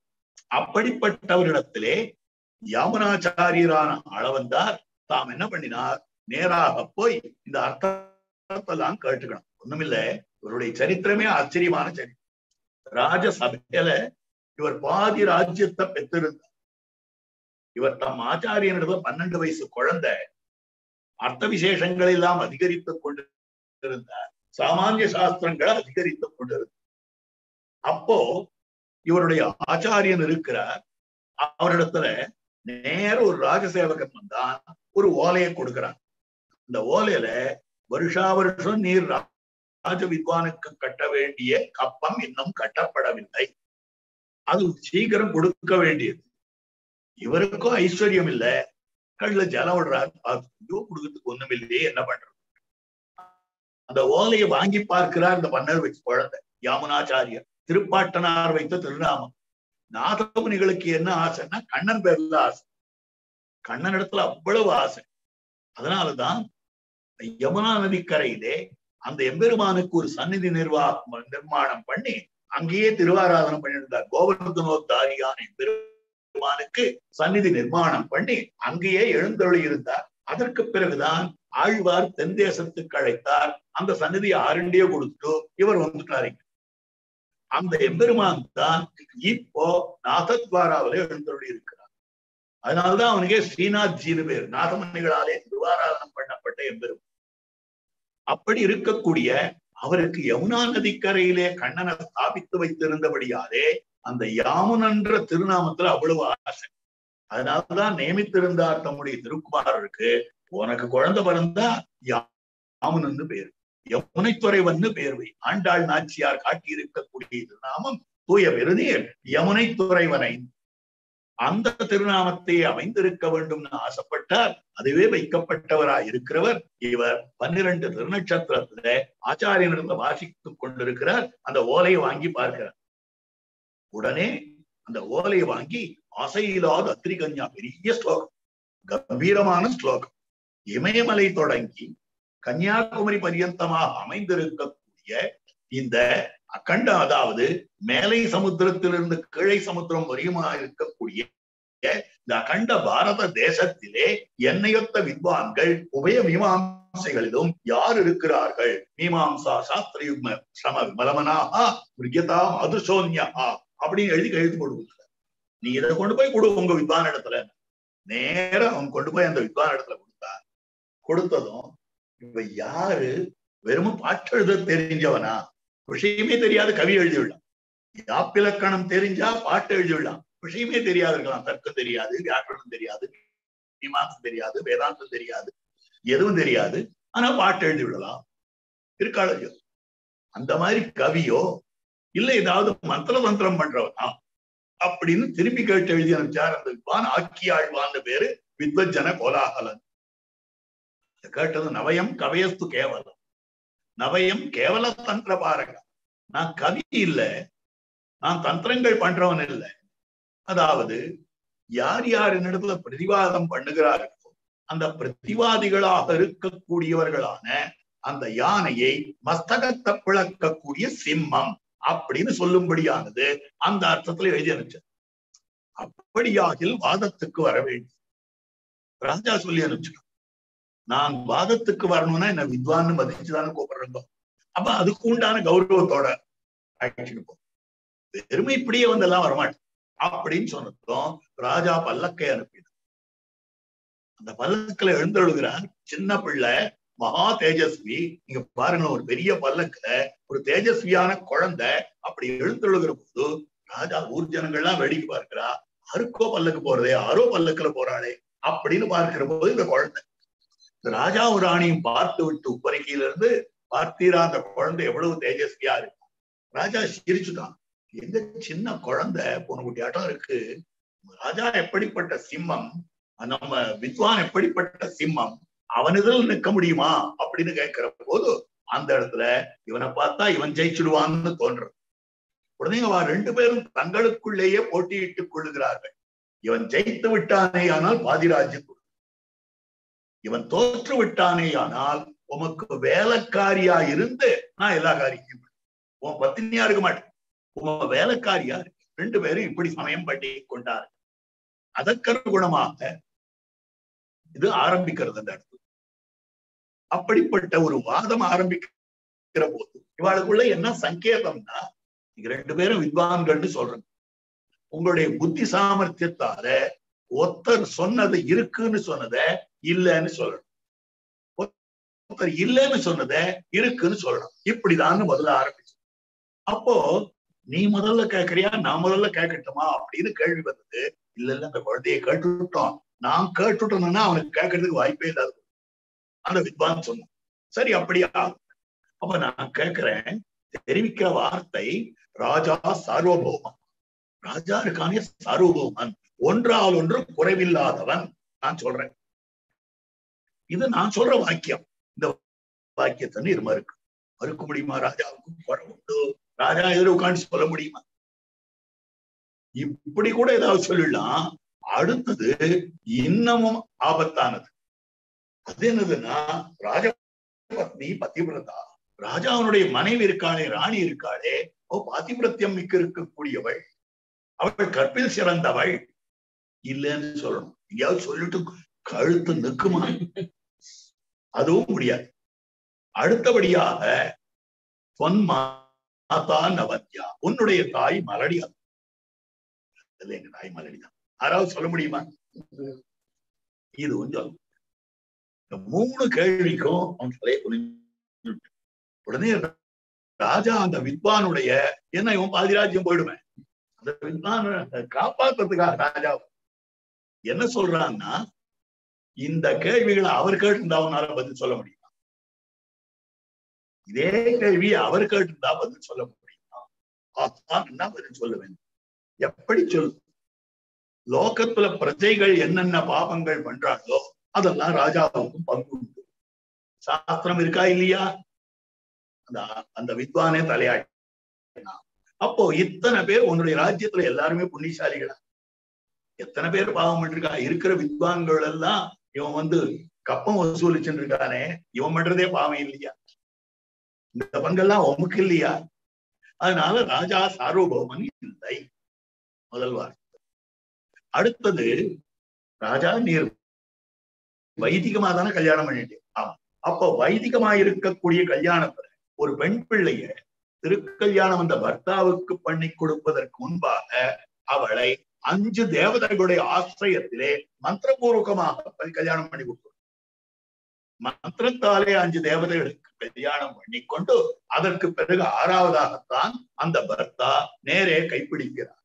Speaker 2: அப்படிப்பட்டவரிடத்திலே யாமுனாச்சாரியரான அளவந்தார் தாம் என்ன பண்ணினார் நேராக போய் இந்த அர்த்தத்தெல்லாம் கேட்டுக்கணும் ஒண்ணுமில்ல இவருடைய சரித்திரமே ஆச்சரியமான சரித்திரம் ராஜசபையில இவர் பாதி ராஜ்யத்தை பெற்றிருந்தார் இவர் தம் ஆச்சாரியனிடத்துல பன்னெண்டு வயசு குழந்தை அர்த்த விசேஷங்களை எல்லாம் அதிகரித்துக் கொண்டிருந்தார் சாமானிய சாஸ்திரங்களை அதிகரித்துக் கொண்டிருந்தார் அப்போ இவருடைய ஆச்சாரியன் இருக்கிறார் அவரிடத்துல நேர ஒரு ராஜசேவகன் வந்தான் ஒரு ஓலையை கொடுக்கிறான் இந்த ஓலையில வருஷா வருஷம் நீர் ராஜ வித்வானுக்கு கட்ட வேண்டிய கப்பம் இன்னும் கட்டப்படவில்லை அது சீக்கிரம் கொடுக்க வேண்டியது இவருக்கும் ஐஸ்வர்யம் இல்ல கண்ணுல ஜலம் விடுறாரு ஐயோ கொடுக்கறதுக்கு ஒண்ணும் இல்லையே என்ன பண்றது அந்த ஓலையை வாங்கி பார்க்கிறார் இந்த பன்னர் வச்சு குழந்தை யாமுனாச்சாரியர் திருப்பாட்டனார் வைத்த திருநாமம் நாதமுனிகளுக்கு என்ன ஆசைன்னா கண்ணன் பேர்ல ஆசை கண்ணன் இடத்துல அவ்வளவு ஆசை அதனாலதான் யமுனா நதிக்கரையிலே அந்த எம்பெருமானுக்கு ஒரு சந்நிதி நிர்வாகம் நிர்மாணம் பண்ணி அங்கேயே திருவாராதனம் பண்ணியிருந்தார் கோவர்தனோத்தாரியான எம்பெருமானுக்கு சந்நிதி நிர்மாணம் பண்ணி அங்கேயே எழுந்தொழி இருந்தார் அதற்கு பிறகுதான் ஆழ்வார் தென் தேசத்துக்கு அழைத்தார் அந்த சந்நிதியை ஆரண்டியே கொடுத்துட்டு இவர் வந்துட்டாரு அந்த எம்பெருமான் தான் இப்போ நாதத்வாராவில எழுந்தொழி இருக்கிறார் அதனால்தான் அவனுக்கே ஸ்ரீநாத் ஜீனு பேர் நாதமன்னிகளாலே திருவாராதனம் பண்ணப்பட்ட எம்பெருமான் அப்படி இருக்கக்கூடிய அவருக்கு யமுனா நதிக்கரையிலே கண்ணனை ஸ்தாபித்து வைத்திருந்தபடியாலே அந்த யாமுனன்ற திருநாமத்துல அவ்வளவு ஆசை அதனாலதான் நியமித்திருந்தார் தம்முடைய திருக்குமாரருக்கு உனக்கு குழந்தை பிறந்தா யாமுனன்னு பேரு யமுனைத்துறைவன்னு பேர்வை ஆண்டாள் நாச்சியார் காட்டியிருக்கக்கூடிய திருநாமம் தூய விருதீர் யமுனை துறைவனை அந்த திருநாமத்தை அமைந்திருக்க வேண்டும்னு ஆசைப்பட்டார் அதுவே வைக்கப்பட்டவராய் இருக்கிறவர் இவர் பன்னிரண்டு திருநட்சத்திரத்துல ஆச்சாரியனிடத்துல வாசித்துக் கொண்டிருக்கிறார் அந்த ஓலையை வாங்கி பார்க்கிறார் உடனே அந்த ஓலையை வாங்கி அசையில்லாத அத்திரிகன்யா பெரிய ஸ்லோகம் கம்பீரமான ஸ்லோகம் இமயமலை தொடங்கி கன்னியாகுமரி பரியந்தமாக அமைந்திருக்கக்கூடிய இந்த அக்கண்ட அதாவது மேலை சமுத்திரத்திலிருந்து கீழை சமுத்திரம் வரையுமா இருக்கக்கூடிய இந்த அகண்ட பாரத தேசத்திலே எண்ணெயொத்த வித்வான்கள் உபய மீமாம்சைகளிலும் யார் இருக்கிறார்கள் மீமாம்சா சாஸ்திரயுக்ம சம விமலமனாகா மிருகதா மதுசோன்யா அப்படின்னு எழுதி எழுதி கொடுக்குறார் நீ இதை கொண்டு போய் கொடு உங்க வித்வான் இடத்துல நேரம் அவன் கொண்டு போய் அந்த வித்வான் இடத்துல கொடுத்தா கொடுத்ததும் இப்ப யாரு வெறும் பாட்டெழுத தெரிஞ்சவனா விஷயமே தெரியாது கவி எழுதிவிடலாம் யாப்பிலக்கணம் தெரிஞ்சா பாட்டு எழுதிவிடலாம் விஷயமே தெரியாது இருக்கலாம் தர்க்கம் தெரியாது வியாக்கரணம் தெரியாது மீமாசம் தெரியாது வேதாந்தம் தெரியாது எதுவும் தெரியாது ஆனா பாட்டு எழுதி விடலாம் இருக்காளோ அந்த மாதிரி கவியோ இல்ல ஏதாவது மந்திர தந்திரம் பண்றவனா அப்படின்னு திருப்பி கேட்டு எழுதி அனுப்பிச்சார் அந்த வித்வான் ஆக்கியாழ்வான்னு பேரு வித்வஜன கோலாகலன் கேட்டது நவயம் கவயஸ்து கேவலம் நவயம் கேவல தந்திர பாரக நான் கவி இல்ல நான் தந்திரங்கள் பண்றவன் இல்லை அதாவது யார் யார் என்னிடத்துல பிரதிவாதம் பண்ணுகிறார்களோ அந்த பிரதிவாதிகளாக இருக்கக்கூடியவர்களான அந்த யானையை மஸ்தகத்தை பிளக்கக்கூடிய சிம்மம் அப்படின்னு சொல்லும்படியானது அந்த அர்த்தத்துல எழுதி அனுப்பிச்சார் அப்படியாகில் வாதத்துக்கு வர வேண்டும் ராஜா சொல்லி அனுப்பிச்சிடும் நான் வாதத்துக்கு வரணும்னா என்ன வித்வான்னு மதிச்சுதானே கூப்பிடுறோம் அப்ப அதுக்கு உண்டான கௌரவத்தோட அழைச்சிட்டு போ வெறுமை இப்படியே வந்தெல்லாம் வரமாட்டேன் அப்படின்னு சொன்னதும் ராஜா பல்லக்கை அனுப்பினார் அந்த பல்லக்குல எழுந்தழுகிறார் சின்ன பிள்ளை மகா தேஜஸ்வி நீங்க பாருங்க ஒரு பெரிய பல்லக்குல ஒரு தேஜஸ்வியான குழந்தை அப்படி எழுந்தழுகிற போது ராஜா ஊர் ஜனங்கள்லாம் வேடிக்கை பார்க்கிறா அருக்கோ பல்லக்கு போறதே ஆரோ பல்லக்குல போறாளே அப்படின்னு பார்க்கிற போது இந்த குழந்தை ராஜாவும் ராணியும் பார்த்து விட்டு உப்பரிக்கையில இருந்து பார்த்தீரா அந்த குழந்தை எவ்வளவு தேஜஸ்வியா இருக்கு ராஜா சிரிச்சுட்டான் எந்த சின்ன குழந்தை பொண்ணுக்குட்டியாட்டம் இருக்கு ராஜா எப்படிப்பட்ட சிம்மம் நம்ம வித்வான் எப்படிப்பட்ட சிம்மம் அவன் இதில் நிற்க முடியுமா அப்படின்னு கேட்கிற போது அந்த இடத்துல இவனை பார்த்தா இவன் ஜெயிச்சிடுவான்னு தோன்றது உடனே அவ ரெண்டு பேரும் தங்களுக்குள்ளேயே போட்டியிட்டுக் கொள்ளுகிறார்கள் இவன் ஜெயித்து விட்டானே ஆனால் பாதிராஜ்யம் இவன் தோற்று விட்டானே ஆனால் உமக்கு வேலைக்காரியா இருந்து நான் எல்லா காரியம் உன் பத்தினியா இருக்க மாட்டேன் உன் வேலைக்காரியா இருக்கு ரெண்டு பேரும் இப்படி சமயம் பண்ணி கொண்டார் அதற்கனுகுணமாக இது ஆரம்பிக்கிறது அந்த இடத்துல அப்படிப்பட்ட ஒரு வாதம் ஆரம்பிக்கிற போது இவாளுக்குள்ள என்ன சங்கேதம்னா நீங்க ரெண்டு பேரும் வித்வான்கள்னு சொல்றேன் உங்களுடைய புத்தி சாமர்த்தியத்தால ஒருத்தர் சொன்னது இருக்குன்னு சொன்னத இல்லைன்னு சொல்லணும் ஒருத்தர் இல்லைன்னு சொன்னத இருக்குன்னு சொல்லணும் இப்படிதான்னு முதல்ல ஆரம்பிச்சு அப்போ நீ முதல்ல கேட்கறியா நான் முதல்ல கேட்கட்டுமா அப்படின்னு கேள்வி வந்தது இல்ல இல்ல அந்த குழந்தைய கேட்டுட்டோம் நான் கேட்டுட்டோம்னா அவனுக்கு கேட்கறதுக்கு வாய்ப்பே இல்லாது அந்த வித்வான் சொன்னான் சரி அப்படியா அப்ப நான் கேட்கிறேன் தெரிவிக்கிற வார்த்தை ராஜா சார்வபௌமன் ராஜா இருக்கானே சார்வபௌமன் ஒன்றால் ஒன்று குறைவில்லாதவன் நான் சொல்றேன் இது நான் சொல்ற வாக்கியம் இந்த வாக்கியத்தை நீர் மறுக்கு மறுக்க முடியுமா ராஜாவுக்கும் குறை உண்டு ராஜா எதிர உட்காந்து சொல்ல முடியுமா இப்படி கூட ஏதாவது சொல்லலாம் அடுத்தது இன்னமும் ஆபத்தானது அது என்னதுன்னா ராஜபத்னி பத்திவிரதா ராஜாவனுடைய மனைவி இருக்காளே ராணி இருக்காளே ஓ பாத்திபிரத்தியம் மிக்க இருக்கக்கூடியவள் அவள் கற்பில் சிறந்தவள் இல்லைன்னு சொல்லணும் எங்கேயாவது சொல்லிட்டு கழுத்து நிற்குமா அதுவும் முடியாது அடுத்தபடியாக பொன் மாதா நவத்யா உன்னுடைய தாய் மலடி அல்ல எங்க தாய் மலடி தான் யாராவது சொல்ல முடியுமா இது கொஞ்சம் இந்த மூணு கேள்விக்கும் அவன் தலையை புரிஞ்சு உடனே ராஜா அந்த வித்வானுடைய என்ன இவன் பாதிராஜ்யம் போயிடுவேன் அந்த வித்வான் காப்பாத்துறதுக்காக ராஜா என்ன சொல்றான்னா இந்த கேள்விகளை அவர் கேட்டிருந்தா அவனால பதில் சொல்ல முடியுமா இதே கேள்வி அவர் கேட்டிருந்தா பதில் சொல்ல முடியுமா ஆஹான் என்ன பதில் சொல்ல வேண்டும் எப்படி சொல் லோகத்துல பிரஜைகள் என்னென்ன பாபங்கள் பண்றாங்களோ அதெல்லாம் ராஜாவுக்கும் பங்கு உண்டு சாஸ்திரம் இருக்கா இல்லையா அந்த அந்த வித்வானே தலையாடி அப்போ இத்தனை பேர் உன்னுடைய ராஜ்யத்துல எல்லாருமே புண்ணியசாலிகளா எத்தனை பேர் பாவம் பண்ணிருக்கா இருக்கிற வித்வான்கள் எல்லாம் இவன் வந்து கப்பம் வசூலிச்சுட்டு இருக்கானே இவன் பண்றதே பாவம் இல்லையா இந்த பங்கெல்லாம் உமக்கு இல்லையா அதனால ராஜா சார்வபௌமன் இல்லை முதல் வார்த்தை அடுத்தது ராஜா நீர் வைதிகமா தானே கல்யாணம் பண்ணிட்டு ஆமா அப்போ வைதிகமா இருக்கக்கூடிய கல்யாணத்துல ஒரு பெண் பிள்ளைய திருக்கல்யாணம் அந்த பர்த்தாவுக்கு பண்ணி கொடுப்பதற்கு முன்பாக அவளை அஞ்சு தேவதைகளுடைய ஆசிரியத்திலே மந்திரபூர்வகமாக கல்யாணம் பண்ணி கொடுத்தார் மந்திரத்தாலே அஞ்சு தேவதைகளுக்கு கல்யாணம் பண்ணி கொண்டு அதற்கு பிறகு ஆறாவதாகத்தான் அந்த பர்த்தா நேரே கைப்பிடிக்கிறார்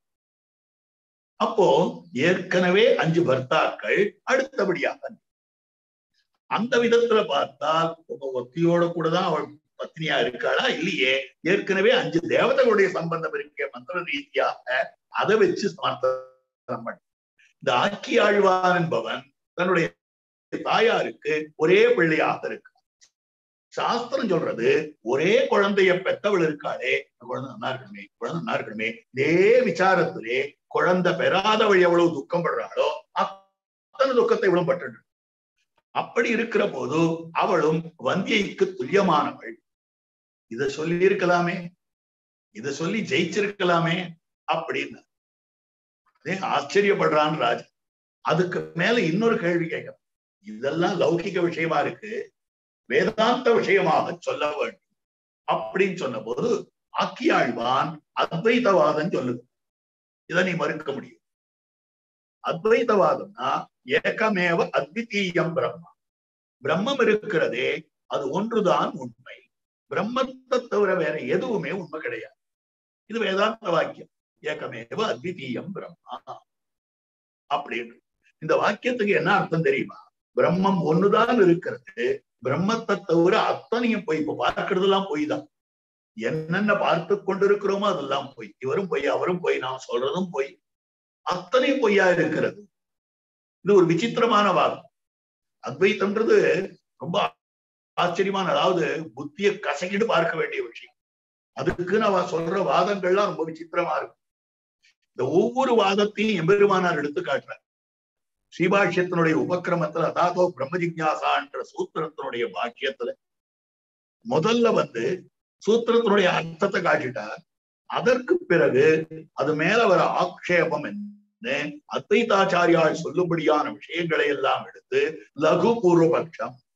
Speaker 2: அப்போ ஏற்கனவே அஞ்சு பர்த்தாக்கள் அடுத்தபடியாக அந்த விதத்துல பார்த்தால் உங்க ஒத்தியோட கூட தான் அவள் பத்னியா இருக்காளா இல்லையே ஏற்கனவே அஞ்சு தேவதைகளுடைய சம்பந்தம் இருக்க மந்திர ரீதியாக அதை வச்சு சமர்த்தனம் பண்ண இந்த ஆக்கி ஆழ்வான் என்பவன் தன்னுடைய தாயாருக்கு ஒரே பிள்ளையாக இருக்கு சாஸ்திரம் சொல்றது ஒரே குழந்தைய பெத்தவள் இருக்காளே குழந்தை நல்லா இருக்கணுமே குழந்தை நல்லா இருக்கணுமே இதே விசாரத்திலே குழந்தை பெறாதவள் எவ்வளவு துக்கம் படுறாளோ அத்தனை துக்கத்தை இவ்வளவு பட்டு அப்படி இருக்கிற போது அவளும் வந்தியைக்கு துல்லியமானவள் இத சொல்லி இருக்கலாமே இத சொல்லி ஜெயிச்சிருக்கலாமே அப்படின்னு அதே ஆச்சரியப்படுறான் ராஜா அதுக்கு மேல இன்னொரு கேள்வி கேட்கிறான் இதெல்லாம் லௌகிக விஷயமா இருக்கு வேதாந்த விஷயமாக சொல்ல வேண்டும் அப்படின்னு சொன்ன போது ஆக்கியாழ்வான் அத்வைதவாதம் சொல்லுது இதை நீ மறுக்க முடியும் அத்வைதவாதம்னா ஏகமேவ அத்விதீயம் பிரம்மா பிரம்மம் இருக்கிறதே அது ஒன்றுதான் உண்மை பிரம்மத்தை தவிர வேற எதுவுமே உண்மை கிடையாது இது வேதாந்த வாக்கியம் ஏகமேவ அத்விதீயம் பிரம்மா அப்படின்னு இந்த வாக்கியத்துக்கு என்ன அர்த்தம் தெரியுமா பிரம்மம் ஒண்ணுதான் இருக்கிறது பிரம்மத்தை தவிர அத்தனையும் போய் இப்ப பார்க்கறதெல்லாம் பொய் தான் என்னென்ன பார்த்து கொண்டிருக்கிறோமோ அதெல்லாம் பொய் இவரும் பொய் அவரும் பொய் நாம் சொல்றதும் பொய் அத்தனை பொய்யா இருக்கிறது இது ஒரு விசித்திரமான வாதம் அத்வைத்தம்ன்றது ரொம்ப ஆச்சரியமான அதாவது புத்தியை கசக்கிட்டு பார்க்க வேண்டிய விஷயம் அதுக்கு அவ சொல்ற வாதங்கள்லாம் ரொம்ப விசித்திரமா இருக்கும் இந்த ஒவ்வொரு வாதத்தையும் எம்பெருமானார் எடுத்து காட்டுறார் ஸ்ரீபாஷ்யத்தினுடைய உபக்கிரமத்துல அதாதோ பிரம்ம ஜிக்யாசான்ற சூத்திரத்தினுடைய பாக்கியத்துல முதல்ல வந்து சூத்திரத்தினுடைய அர்த்தத்தை காட்டிட்டார் அதற்கு பிறகு அது மேல வர ஆக்ஷேபம் என்ன அத்வைதாச்சாரியால் சொல்லும்படியான விஷயங்களை எல்லாம் எடுத்து லகு பூர்வபக்ஷம்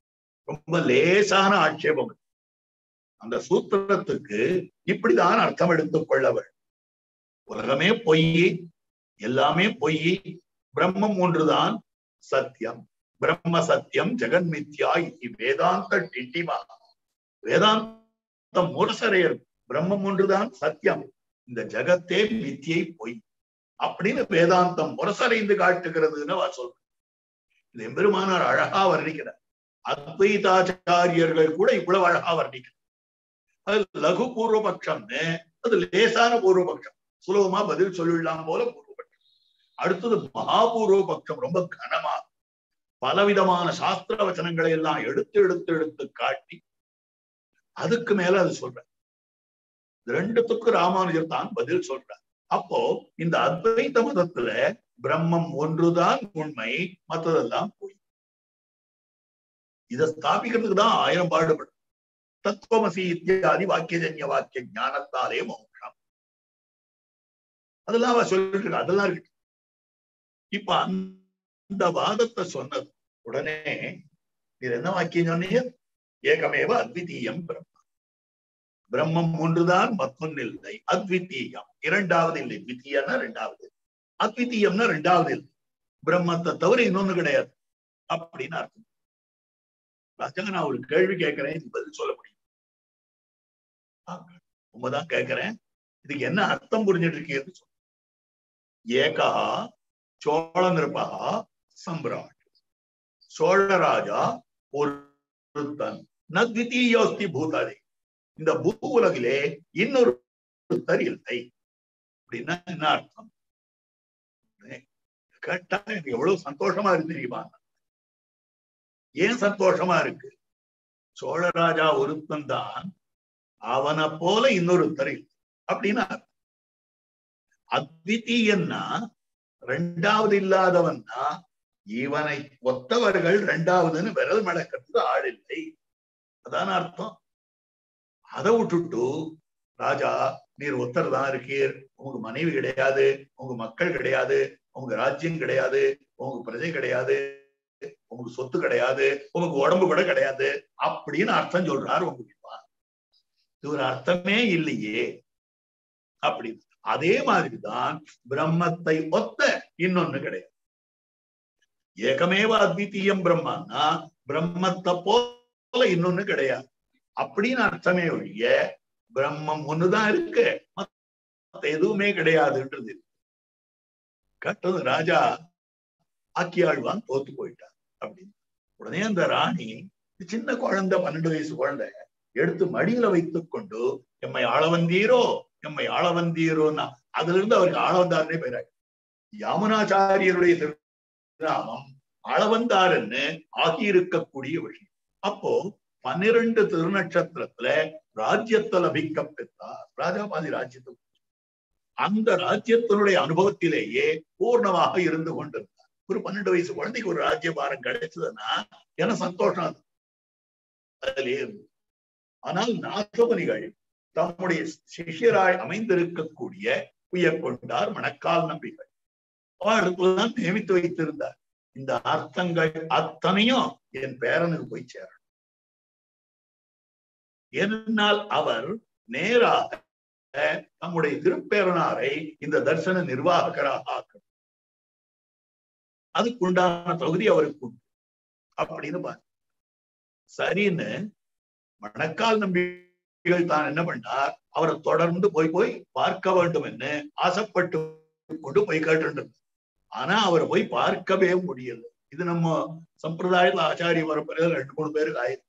Speaker 2: ரொம்ப லேசான ஆட்சேபம் இது. அந்த சூத்திரத்துக்கு இப்படிதான் அர்த்தம் எடுத்துக் கொள்ள வேண்டும் உலகமே பொய் எல்லாமே பொய் பிரம்மம் ஒன்றுதான் சத்தியம் பிரம்ம சத்தியம் ஜெகன்மித்யா இது வேதாந்த டிட்டிமா வேதாந்தம் முரசரையர் பிரம்மம் ஒன்றுதான் சத்தியம் இந்த ஜகத்தே மித்தியை பொய் அப்படின்னு வேதாந்தம் முரசறைந்து காட்டுகிறதுன்னு அவர் சொல்ற இது எம்பெருமானார் அழகா வர்ணிக்கிறார் அத்வைதாச்சாரியர்கள் கூட இவ்வளவு அழகா வர்ணிக்கிறார் அது லகு பூர்வபக்ஷம்னு அது லேசான பூர்வபக்ஷம் சுலபமா பதில் சொல்லிடலாம் போல பூர்வபக்ஷம் அடுத்தது மகாபூர்வ பட்சம் ரொம்ப கனமா பலவிதமான சாஸ்திர வச்சனங்களை எல்லாம் எடுத்து எடுத்து எடுத்து காட்டி அதுக்கு மேல அது சொல்ற ரெண்டுத்துக்கு ராமானுஜர் தான் பதில் சொல்றார் அப்போ இந்த அத்வைத மதத்துல பிரம்மம் ஒன்றுதான் உண்மை மற்றதெல்லாம் பொய் இதை ஸ்தாபிக்கிறதுக்கு தான் ஆயிரம் பாடுபடும் தத்துவமசி இத்தியாதி வாக்கியஜன்ய வாக்கிய ஞானத்தாலே மோட்சம் அதெல்லாம் அவ சொல்லிட்டு இருக்கா அதெல்லாம் இருக்கு இப்ப அந்த வாதத்தை சொன்னது உடனே நீர் என்ன வாக்கியம் சொன்னீங்க ஏகமேவ அத்விதீயம் பிரம்மம் பிரம்மம் ஒன்றுதான் மற்றொன்னில்லை அத்விதீயம் இரண்டாவது இல்லை வித்தியன்னா ரெண்டாவது அத்விதீயம்னா ரெண்டாவது இல்லை பிரம்மத்தை தவிர இன்னொன்னு கிடையாது அப்படின்னு அர்த்தம் ராஜா நான் ஒரு கேள்வி கேட்கிறேன் இது பதில் சொல்ல முடியும் உண்மைதான் கேட்கிறேன் இதுக்கு என்ன அர்த்தம் புரிஞ்சிட்டு இருக்கீங்கன்னு சொல்லு ஏகா சோழ நிருபா சம்பிராட் சோழராஜா ஒருத்தன் நத்விதீயோஸ்தி பூதாதி இந்த பூ உலகிலே இன்னொரு ஒருத்தர் இல்லை அப்படின்னா என்ன அர்த்தம் கேட்டா எனக்கு எவ்வளவு சந்தோஷமா இருக்கு தெரியுமா ஏன் சந்தோஷமா இருக்கு சோழராஜா ஒருத்தன் தான் அவனை போல இன்னொருத்தர் இல்லை அப்படின்னா அத்விதீயன்னா ரெண்டாவது இல்லாதவன்னா இவனை ஒத்தவர்கள் ரெண்டாவதுன்னு விரல் மடக்கிறதுக்கு ஆள் இல்லை அதான அர்த்தம் அதை விட்டுட்டு ராஜா நீர் ஒத்தர் தான் இருக்கீர் உங்க மனைவி கிடையாது உங்க மக்கள் கிடையாது உங்க ராஜ்யம் கிடையாது உங்க பிரஜை கிடையாது உங்க சொத்து கிடையாது உனக்கு உடம்பு கூட கிடையாது அப்படின்னு அர்த்தம் சொல்றாரு உங்க இது ஒரு அர்த்தமே இல்லையே அப்படி அதே மாதிரிதான் பிரம்மத்தை ஒத்த இன்னொன்னு கிடையாது ஏகமேவ அத்விதீயம் பிரம்மன்னா பிரம்மத்தை போல இன்னொன்னு கிடையாது அப்படின்னு அர்த்தமே ஒழிய பிரம்மம் ஒண்ணுதான் இருக்கு மத்த எதுவுமே கிடையாதுன்றது கட்டது ராஜா ஆக்கியாழ்வான் தோத்து போயிட்டார் அப்படின்னு உடனே அந்த ராணி சின்ன குழந்தை பன்னெண்டு வயசு குழந்தை எடுத்து மடியில வைத்துக் கொண்டு எம்மை ஆள வந்தீரோ எம்மை ஆள வந்தீரோன்னா அதுல இருந்து அவருக்கு ஆள வந்தாருன்னே பேராய் யாமுனாச்சாரியருடைய திருநாமம் அளவந்தாருன்னு ஆகியிருக்கக்கூடிய விஷயம் அப்போ பன்னிரண்டு திருநட்சத்திரத்துல ராஜ்யத்தை லபிக்க பெற்றார் ராஜாபாதி ராஜ்யத்தை அந்த ராஜ்யத்தினுடைய அனுபவத்திலேயே பூர்ணமாக இருந்து கொண்டிருந்தார் ஒரு பன்னெண்டு வயசு குழந்தைக்கு ஒரு ராஜ்யபாரம் கிடைச்சதுன்னா என சந்தோஷம் அது அதிலே இருந்து ஆனால் நாகபனிகள் தம்முடைய சிஷியராய் அமைந்திருக்கக்கூடிய உயர் கொண்டார் மணக்கால் நம்பிகள் அவர்களுக்குதான் நியமித்து வைத்திருந்தார் இந்த அர்த்தங்கள் அத்தனையும் என் பேரனுக்கு போய் சேரணும் ஏனென்றால் அவர் நேராக நம்முடைய திருப்பேரனாரை இந்த தர்சன நிர்வாகராக ஆக்கணும் அதுக்குண்டான தகுதி அவருக்கு உண்டு அப்படின்னு பாரு சரின்னு மணக்கால் நம்பிகள் தான் என்ன பண்ணார் அவரை தொடர்ந்து போய் போய் பார்க்க வேண்டும் என்று ஆசைப்பட்டு கொண்டு போய் கேட்டு ஆனா அவரை போய் பார்க்கவே முடியல இது நம்ம சம்பிரதாயத்துல ஆச்சாரிய பரம்பரையில ரெண்டு மூணு பேருக்கு ஆயிருக்கு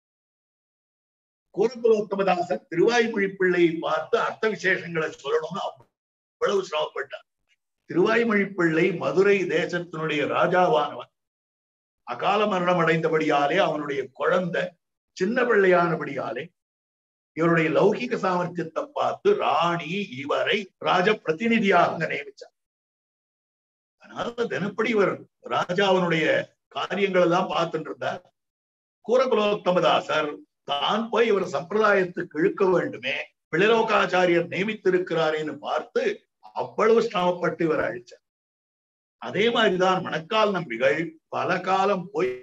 Speaker 2: கூரகுலோத்தமதாசன் திருவாய்மொழி பிள்ளையை பார்த்து அர்த்த விசேஷங்களை சொல்லணும்னு அவ்வளவு சிரமப்பட்டார் திருவாய்மொழி பிள்ளை மதுரை தேசத்தினுடைய ராஜாவானவன் அகால மரணம் அடைந்தபடியாலே அவனுடைய குழந்தை சின்ன பிள்ளையானபடியாலே இவருடைய லௌகிக சாமர்த்தியத்தை பார்த்து ராணி இவரை ராஜ பிரதிநிதியாக நியமிச்சார் அதனால தினப்படி இவர் ராஜாவினுடைய காரியங்கள் எல்லாம் பார்த்துட்டு இருந்தார் கூரகுலோத்தமதாசர் தான் போய் இவர் சம்பிரதாயத்துக்கு இழுக்க வேண்டுமே பிளலோகாச்சாரியர் நியமித்திருக்கிறாரேன்னு பார்த்து அவ்வளவு சிரமப்பட்டு இவர் அழிச்சார் அதே மாதிரிதான் மணக்கால் நம்பிகள் பல காலம் போய்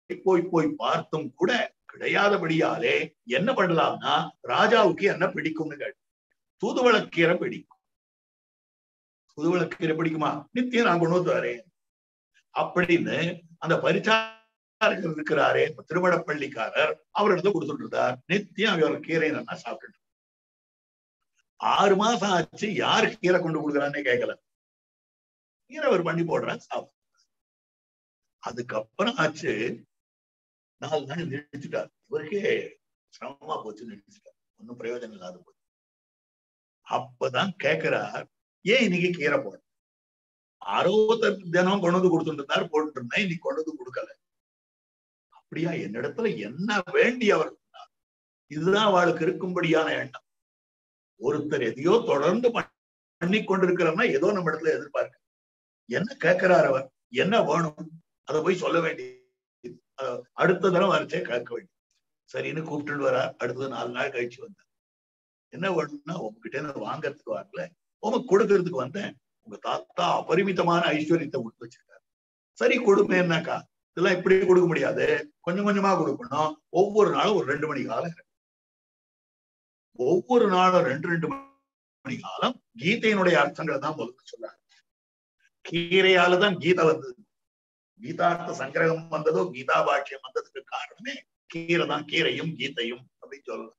Speaker 2: போய் போய் பார்த்தும் கூட கிடையாதபடியாலே என்ன பண்ணலாம்னா ராஜாவுக்கு என்ன பிடிக்கும்னு கேட்டு தூதுவளக்கீரை பிடிக்கும் தூதுவளக்கீரை பிடிக்குமா நித்தியம் நான் கொண்டு வந்து வரேன் அப்படின்னு அந்த பரிச்சாரகர் இருக்கிறாரே திருமணப்பள்ளிக்காரர் அவரிடத்துல கொடுத்துட்டு இருந்தார் நித்தியம் அவர் கீரை நல்லா சாப்பிட்டு ஆறு மாசம் ஆச்சு யாரு கீரை கொண்டு கொடுக்குறான்னே கேட்கல கீரை அவர் பண்ணி போடுறார் சாப்பிடு அதுக்கப்புறம் ஆச்சு நாலு நாள் நிறுத்திட்டார் இவருக்கே சிரமமா போச்சு நிறுத்திட்டார் ஒன்னும் பிரயோஜனம் இல்லாத போச்சு அப்பதான் கேட்கிறார் ஏன் இன்னைக்கு கீரை போட அறுபத்தெட்டு தினம் கொண்டு வந்து கொடுத்துட்டு இருந்தார் போட்டு இருந்தேன் இன்னைக்கு கொண்டு வந்து கொடுக்கல அப்படியா என்னிடத்துல என்ன வேண்டி அவர் சொன்னார் இதுதான் அவளுக்கு இருக்கும்படியான எண்ணம் ஒருத்தர் எதையோ தொடர்ந்து பண்ணி கொண்டிருக்கிறோம்னா ஏதோ நம்ம இடத்துல எதிர்பார்க்க என்ன கேட்கிறார் அவர் என்ன வேணும் அதை போய் சொல்ல வேண்டிய அடுத்த தடவை வரைச்சே கேட்க வேண்டிய சரின்னு கூப்பிட்டு வரா அடுத்தது நாலு நாள் கழிச்சு வந்தார் என்ன வேணும்னா உங்ககிட்ட இருந்து வாங்கறதுக்கு வரல உனக்கு கொடுக்கறதுக்கு வந்தேன் உங்க தாத்தா அபரிமிதமான ஐஸ்வர்யத்தை விட்டு வச்சிருக்காரு சரி கொடுப்பேன்னாக்கா இதெல்லாம் இப்படி கொடுக்க முடியாது கொஞ்சம் கொஞ்சமா கொடுக்கணும் ஒவ்வொரு நாளும் ஒரு ரெண்டு மணி காலம் ஒவ்வொரு நாளும் ரெண்டு ரெண்டு மணி காலம் கீதையினுடைய அர்த்தங்களை தான் முதல்ல சொல்றாங்க கீரையால தான் கீதை வந்தது கீதார்த்த சங்கிரகம் வந்ததோ கீதா பாஷ்யம் வந்ததுக்கு காரணமே கீரை தான் கீரையும் கீதையும் அப்படின்னு சொல்லலாம்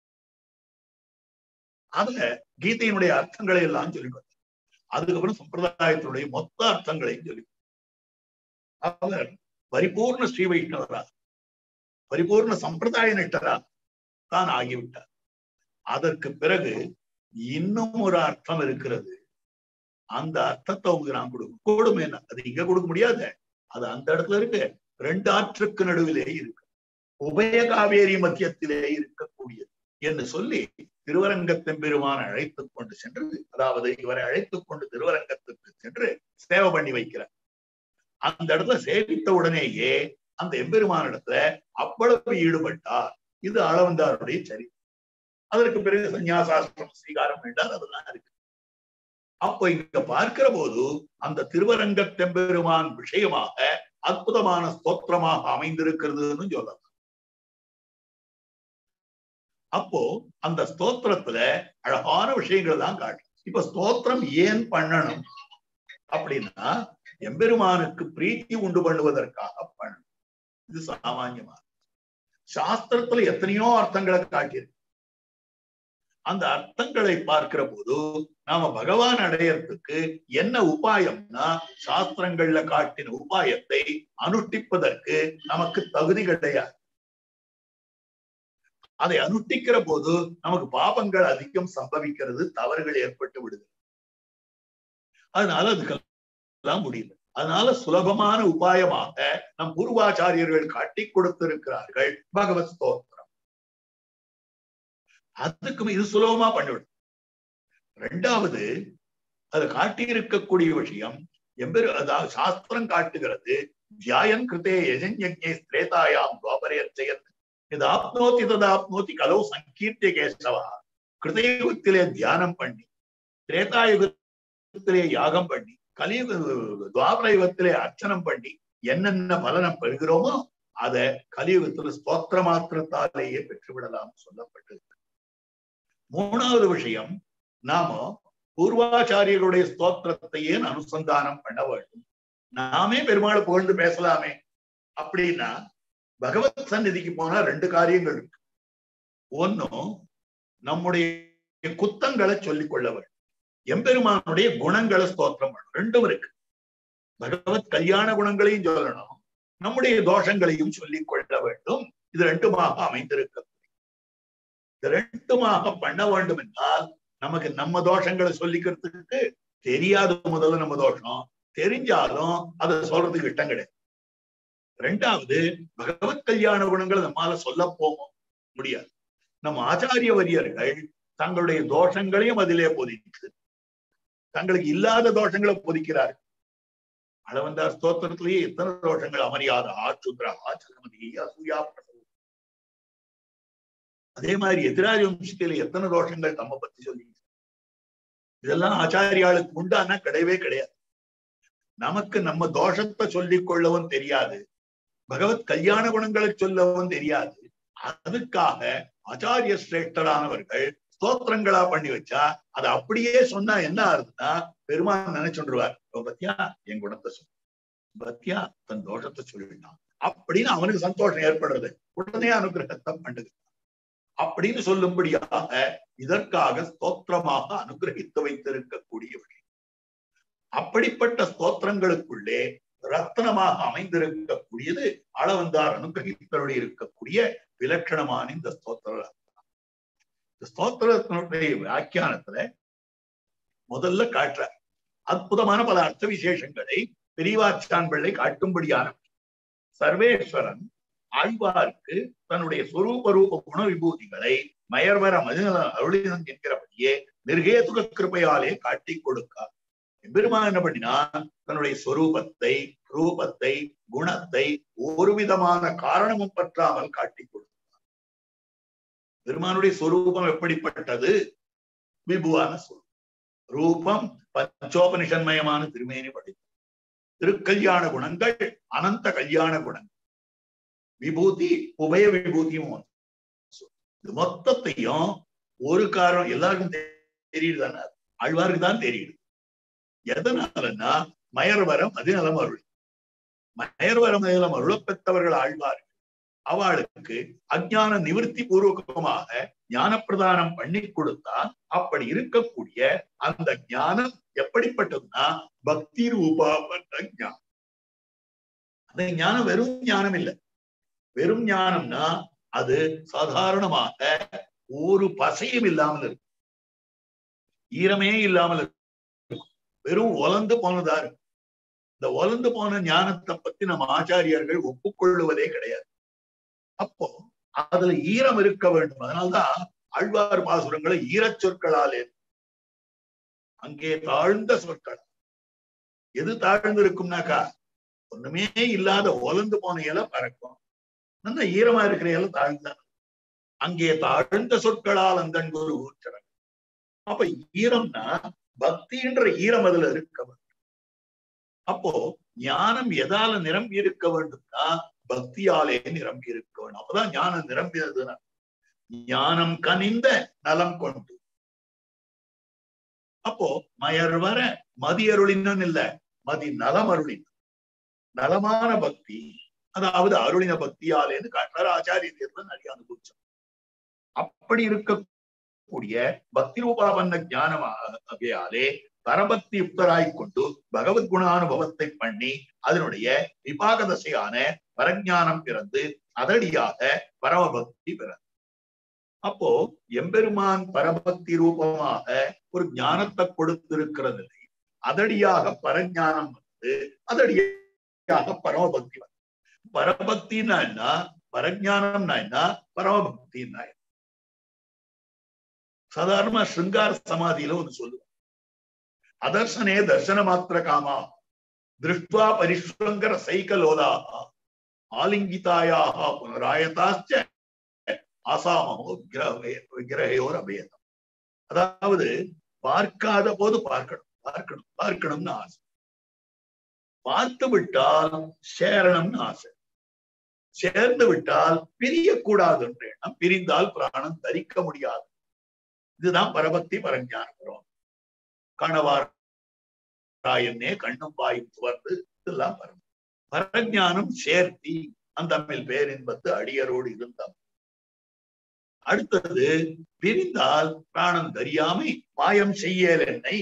Speaker 2: அதுல கீதையினுடைய அர்த்தங்களை எல்லாம் சொல்லிட்டு அதுக்கப்புறம் சம்பிரதாயத்தினுடைய மொத்த அர்த்தங்களையும் சொல்லி அவர் பரிபூர்ண ஸ்ரீ வைஷ்ணவரா பரிபூர்ண சம்பிரதாய நிட்டரா தான் ஆகிவிட்டார் அதற்கு பிறகு இன்னும் ஒரு அர்த்தம் இருக்கிறது அந்த அர்த்தத்தை உங்களுக்கு நான் கொடுக்கும் கொடுமை என்ன அது இங்க கொடுக்க முடியாது அது அந்த இடத்துல இருக்கு ரெண்டு ஆற்றுக்கு நடுவிலே இருக்கு உபய காவேரி மத்தியத்திலே இருக்கக்கூடியது என்று சொல்லி திருவரங்கத்தின் பெருமான அழைத்துக் கொண்டு சென்று அதாவது இவரை அழைத்துக் கொண்டு திருவரங்கத்துக்கு சென்று சேவை பண்ணி வைக்கிறார் அந்த இடத்துல சேவித்த உடனேயே அந்த எம்பெருமான இடத்துல அவ்வளவு ஈடுபட்டார் இது அளவந்தாருடைய சரி அதற்கு பிறகு சன்னியாசாஸ்திரம் ஸ்ரீகாரம் வேண்டார் அதெல்லாம் இருக்கு அப்போ இங்க பார்க்கிற போது அந்த திருவரங்கத்தெம்பெருமான் விஷயமாக அற்புதமான ஸ்தோத்திரமாக அமைந்திருக்கிறதுன்னு சொல்லலாம் அப்போ அந்த ஸ்தோத்திரத்துல அழகான விஷயங்கள் தான் காட்டும் இப்ப ஸ்தோத்திரம் ஏன் பண்ணணும் அப்படின்னா எம்பெருமானுக்கு பிரீத்தி உண்டு பண்ணுவதற்காக பண்ணணும் இது சாமான்யமா சாஸ்திரத்துல எத்தனையோ அர்த்தங்களை காட்டியிருக்கு அந்த அர்த்தங்களை பார்க்கிற போது நாம பகவான் அடையறதுக்கு என்ன உபாயம்னா சாஸ்திரங்கள்ல காட்டின உபாயத்தை அனுஷ்டிப்பதற்கு நமக்கு தகுதி கிடையாது அதை அனுஷ்டிக்கிற போது நமக்கு பாபங்கள் அதிகம் சம்பவிக்கிறது தவறுகள் ஏற்பட்டு விடுது அதனால அதுக்கெல்லாம் முடியல அதனால சுலபமான உபாயமாக நம் பூர்வாச்சாரியர்கள் காட்டி கொடுத்திருக்கிறார்கள் பகவத் ஸ்தோத்திரம் அதுக்கும் இது சுலபமா பண்ணிவிடும் ரெண்டாவது அது காட்டியிருக்கக்கூடிய விஷயம் எம்பெரு அதாவது சாஸ்திரம் காட்டுகிறது தியாயன் கிருத்தே யஜன்யஜே ஸ்திரேதாயாம் துவாபரேச்சயத் இது ஆப்னோதி ததாப்னோதி கலோ சங்கீர்த்திய கேசவா கிருதயுகத்திலே தியானம் பண்ணி திரேதாயுகத்திலே யாகம் பண்ணி கலியுக துவாபர யுகத்திலே அர்ச்சனம் பண்ணி என்னென்ன பலனம் பெறுகிறோமோ அதை கலியுகத்துல ஸ்தோத்திர மாத்திரத்தாலேயே பெற்றுவிடலாம் சொல்லப்பட்டிருக்கு மூணாவது விஷயம் நாம பூர்வாச்சாரியர்களுடைய ஸ்தோத்திரத்தையே அனுசந்தானம் பண்ண வேண்டும் நாமே பெருமாளை புகழ்ந்து பேசலாமே அப்படின்னா பகவத் சந்நிதிக்கு போனா ரெண்டு காரியங்கள் இருக்கு ஒன்னும் நம்முடைய குத்தங்களை சொல்லிக் கொள்ள வேண்டும் எம்பெருமானுடைய குணங்களை ஸ்தோத்திரம் பண்ணணும் ரெண்டும் இருக்கு பகவத் கல்யாண குணங்களையும் சொல்லணும் நம்முடைய தோஷங்களையும் சொல்லிக் கொள்ள வேண்டும் இது ரெண்டுமாக அமைந்திருக்க இது ரெண்டுமாக பண்ண வேண்டும் என்றால் நமக்கு நம்ம தோஷங்களை சொல்லிக்கிறதுக்கு தெரியாத முதல்ல நம்ம தோஷம் தெரிஞ்சாலும் அதை சொல்றதுக்கு இஷ்டம் கிடையாது ரெண்டாவது பகவத் கல்யாண குணங்களை நம்மால சொல்ல போக முடியாது நம்ம ஆச்சாரிய வரியர்கள் தங்களுடைய தோஷங்களையும் அதிலே பொதித்து தங்களுக்கு இல்லாத தோஷங்களை பொதிக்கிறார்கள் அளவந்தார் ஸ்தோத்திரத்திலேயே எத்தனை தோஷங்கள் அமரியாத ஆச்சுத்ரா ஆச்சரமதி அசூயா அதே மாதிரி எதிராஜ வம்சத்தில எத்தனை தோஷங்கள் தம்ம பத்தி சொல்லி இதெல்லாம் ஆச்சாரியாளுக்கு உண்டானா கிடையவே கிடையாது நமக்கு நம்ம தோஷத்தை சொல்லிக் கொள்ளவும் தெரியாது பகவத் கல்யாண குணங்களை சொல்லவும் தெரியாது அதுக்காக ஆச்சாரிய சிரேஷ்டரானவர்கள் ஸ்தோத்திரங்களா பண்ணி வச்சா அதை அப்படியே சொன்னா என்ன ஆகுதுன்னா பெருமான் நினைச்சுருவார் பத்தியா என் குணத்தை சொல்லு பத்தியா தன் தோஷத்தை சொல்லிவிட்டான் அப்படின்னு அவனுக்கு சந்தோஷம் ஏற்படுறது உடனே அனுகிரகத்தை பண்ணுது அப்படின்னு சொல்லும்படியாக இதற்காக ஸ்தோத்திரமாக அனுகிரகித்து வைத்திருக்கக்கூடியவர்கள் அப்படிப்பட்ட ஸ்தோத்திரங்களுக்குள்ளே ரத்னமாக அமைந்திருக்கக்கூடியது அளவந்தார் அனுகிரகித்தருடைய இருக்கக்கூடிய விலட்சணமான இந்த ஸ்தோத்திர இந்த ஸ்தோத்திரத்தினுடைய வியாக்கியானத்துல முதல்ல காட்டுறார் அற்புதமான பல அர்த்த விசேஷங்களை பெரியவாச்சான் பிள்ளை காட்டும்படியான சர்வேஸ்வரன் ஆழ்வார்க்கு தன்னுடைய சொரூப ரூப குண விபூதிகளை மயர்வர மதிநல அருளினம் என்கிறபடியே நிர்கேதுக கிருப்பையாலே காட்டி கொடுக்கார் பெருமான் என்ன பண்ணினா தன்னுடைய சொரூபத்தை ரூபத்தை குணத்தை ஒரு விதமான காரணமும் பற்றாமல் காட்டி கொடுத்தார் பெருமானுடைய சொரூபம் எப்படிப்பட்டது விபுவான சொல் ரூபம் பஞ்சோபனிஷன்மயமான திருமேனி படைத்தது திருக்கல்யாண குணங்கள் அனந்த கல்யாண குணங்கள் விபூதி உபய விபூதியும் ஒன்று. இது மொத்தத்தையும் ஒரு காரணம் எல்லாருக்கும் தெரியுது தானே ஆழ்வாருக்கு தான் தெரியுது எதனாலன்னா மயர்வரம் அதிநலம் அருள் மயர்வரம் அதிநலம் அருளப்பெற்றவர்கள் ஆழ்வார்கள் அவளுக்கு அஞ்ஞான நிவர்த்தி பூர்வகமாக ஞான பிரதானம் பண்ணி கொடுத்தா அப்படி இருக்கக்கூடிய அந்த ஞானம் எப்படிப்பட்டதுன்னா பக்தி ரூபாபட்ட ஞானம் அந்த ஞானம் வெறும் ஞானம் இல்லை வெறும் ஞானம்னா அது சாதாரணமாக ஒரு பசையும் இல்லாமல் இருக்கும் ஈரமே இல்லாமல் இருக்கும் வெறும் ஒலந்து போனதா இருக்கும் இந்த ஒலந்து போன ஞானத்தை பத்தி நம்ம ஆச்சாரியர்கள் ஒப்புக்கொள்ளுவதே கிடையாது அப்போ அதுல ஈரம் இருக்க வேண்டும் அதனால்தான் ஆழ்வார் பாசுரங்களை ஈரச் சொற்களாலே அங்கே தாழ்ந்த சொற்கள் எது தாழ்ந்து இருக்கும்னாக்கா ஒண்ணுமே இல்லாத ஒலந்து போன இலை பறக்கும் நல்ல ஈரமா இருக்கிற இலை தாழ்ந்த அங்கே தாழ்ந்த சொற்களால் அந்த குரு ஊற்றணும் அப்ப ஈரம்னா பக்தின்ற ஈரம் அதுல இருக்க வேண்டும் அப்போ ஞானம் எதால நிரம்பி இருக்க வேண்டும்னா பக்தியாலே நிரம்பி இருக்க வேண்டும் அப்பதான் ஞானம் நிரம்பினதுன்னா ஞானம் கனிந்த நலம் கொண்டு அப்போ மயர் வர மதி அருளினன் இல்ல மதி நலம் அருளின் நலமான பக்தி அதாவது அருளின பக்தியாலேன்னு காட்டுறாரு ஆச்சாரிய தேர்தல் நிறைய அனுபவிச்சோம் அப்படி இருக்கக்கூடிய பக்தி ரூபாவண்ண ஞானமாகையாலே பரபக்தி யுக்தராய் கொண்டு பகவத் குணானுபவத்தை பண்ணி அதனுடைய விபாக தசையான பரஞானம் பிறந்து அதடியாக பரமபக்தி பிறந்து அப்போ எம்பெருமான் பரபக்தி ரூபமாக ஒரு ஞானத்தை கொடுத்திருக்கிறது அதடியாக பரஞானம் வந்து அதடியாக பரமபக்தி வந்து பரபக்தின்னா என்ன பரஞானம்னா என்ன பரமபக்தின்னா என்ன சாதாரணமா ஸ்ருங்கார சமாதியில ஒண்ணு சொல்லுவோம் அதர்சனே தர்சன மாத்திர காமா திருஷ்டுவா பரிஷ்வங்கர சைக்கலோதாக ஆலிங்கிதாயாக புனராயதாச்ச ஆசாமோ விக்கிரகே விக்கிரகையோர் அபேதம் அதாவது பார்க்காத போது பார்க்கணும் பார்க்கணும் பார்க்கணும்னு ஆசை பார்த்து விட்டால் சேரணும்னு ஆசை சேர்ந்து விட்டால் பிரியக்கூடாது என்ற எண்ணம் பிரிந்தால் பிராணம் தரிக்க முடியாது இதுதான் பரபக்தி பரஞானம் கணவார் என்னே கண்ணும் வாயும் துவர்ந்து இதெல்லாம் பரம் பரஞானம் சேர்த்தி அந்த மேல் பேரின்பத்து அடியரோடு இருந்தார் அடுத்தது பிரிந்தால் பிராணம் தெரியாமை மாயம் செய்யல் என்னை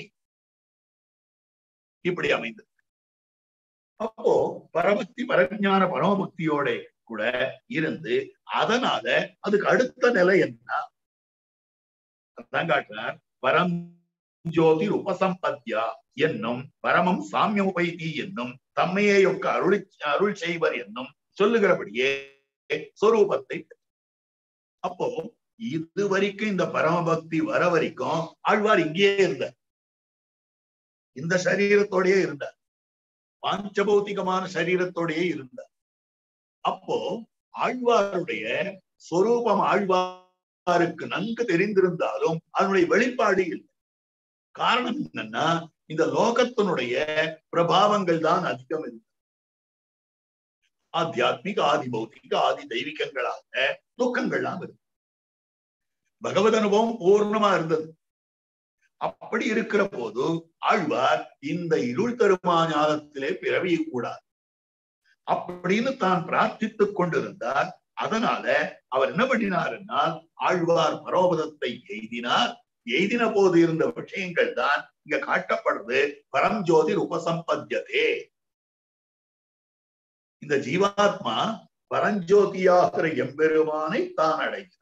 Speaker 2: இப்படி அமைந்தது அப்போ பரபக்தி பரஞான பரமபக்தியோட கூட இருந்து அதனால அதுக்கு அடுத்த நிலை என்ன அதான் காட்டுறார் பரம் ஜோதி உபசம்பத்யா என்னும் பரமம் சாமியோபைதி என்னும் தம்மையே యొక్క அருள் அருள் செய்வர் என்னும் சொல்லுகிறபடியே சொரூபத்தை அப்போ இது வரைக்கும் இந்த பரமபக்தி வர வரைக்கும் ஆழ்வார் இங்கேயே இருந்தார் இந்த சரீரத்தோடயே இருந்தார் பாஞ்சபௌத்திகமான சரீரத்தோடயே இருந்தார் அப்போ ஆழ்வாருடைய சொரூபம் ஆழ்வாருக்கு நன்கு தெரிந்திருந்தாலும் அதனுடைய வெளிப்பாடு இல்லை காரணம் என்னன்னா இந்த லோகத்தினுடைய பிரபாவங்கள் தான் அதிகம் இருக்கு ஆத்தியாத்மிக ஆதி பௌத்திக ஆதி தெய்வீகங்களாக துக்கங்கள்லாம் இருக்கு பகவத் அனுபவம் பூர்ணமா இருந்தது அப்படி இருக்கிற போது ஆழ்வார் இந்த இருள் தருமா ஞானத்திலே பிறவிய கூடாது அப்படின்னு தான் பிரார்த்தித்துக் கொண்டிருந்தார் அதனால அவர் என்ன பண்ணினாருன்னா ஆழ்வார் பரோபதத்தை எய்தினார் எய்தின போது இருந்த விஷயங்கள் தான் இங்க காட்டப்படுறது பரஞ்சோதி உபசம்பத்தியதே இந்த ஜீவாத்மா பரஞ்சோதியாகிற எம்பெருமானை தான் அடைகிறார்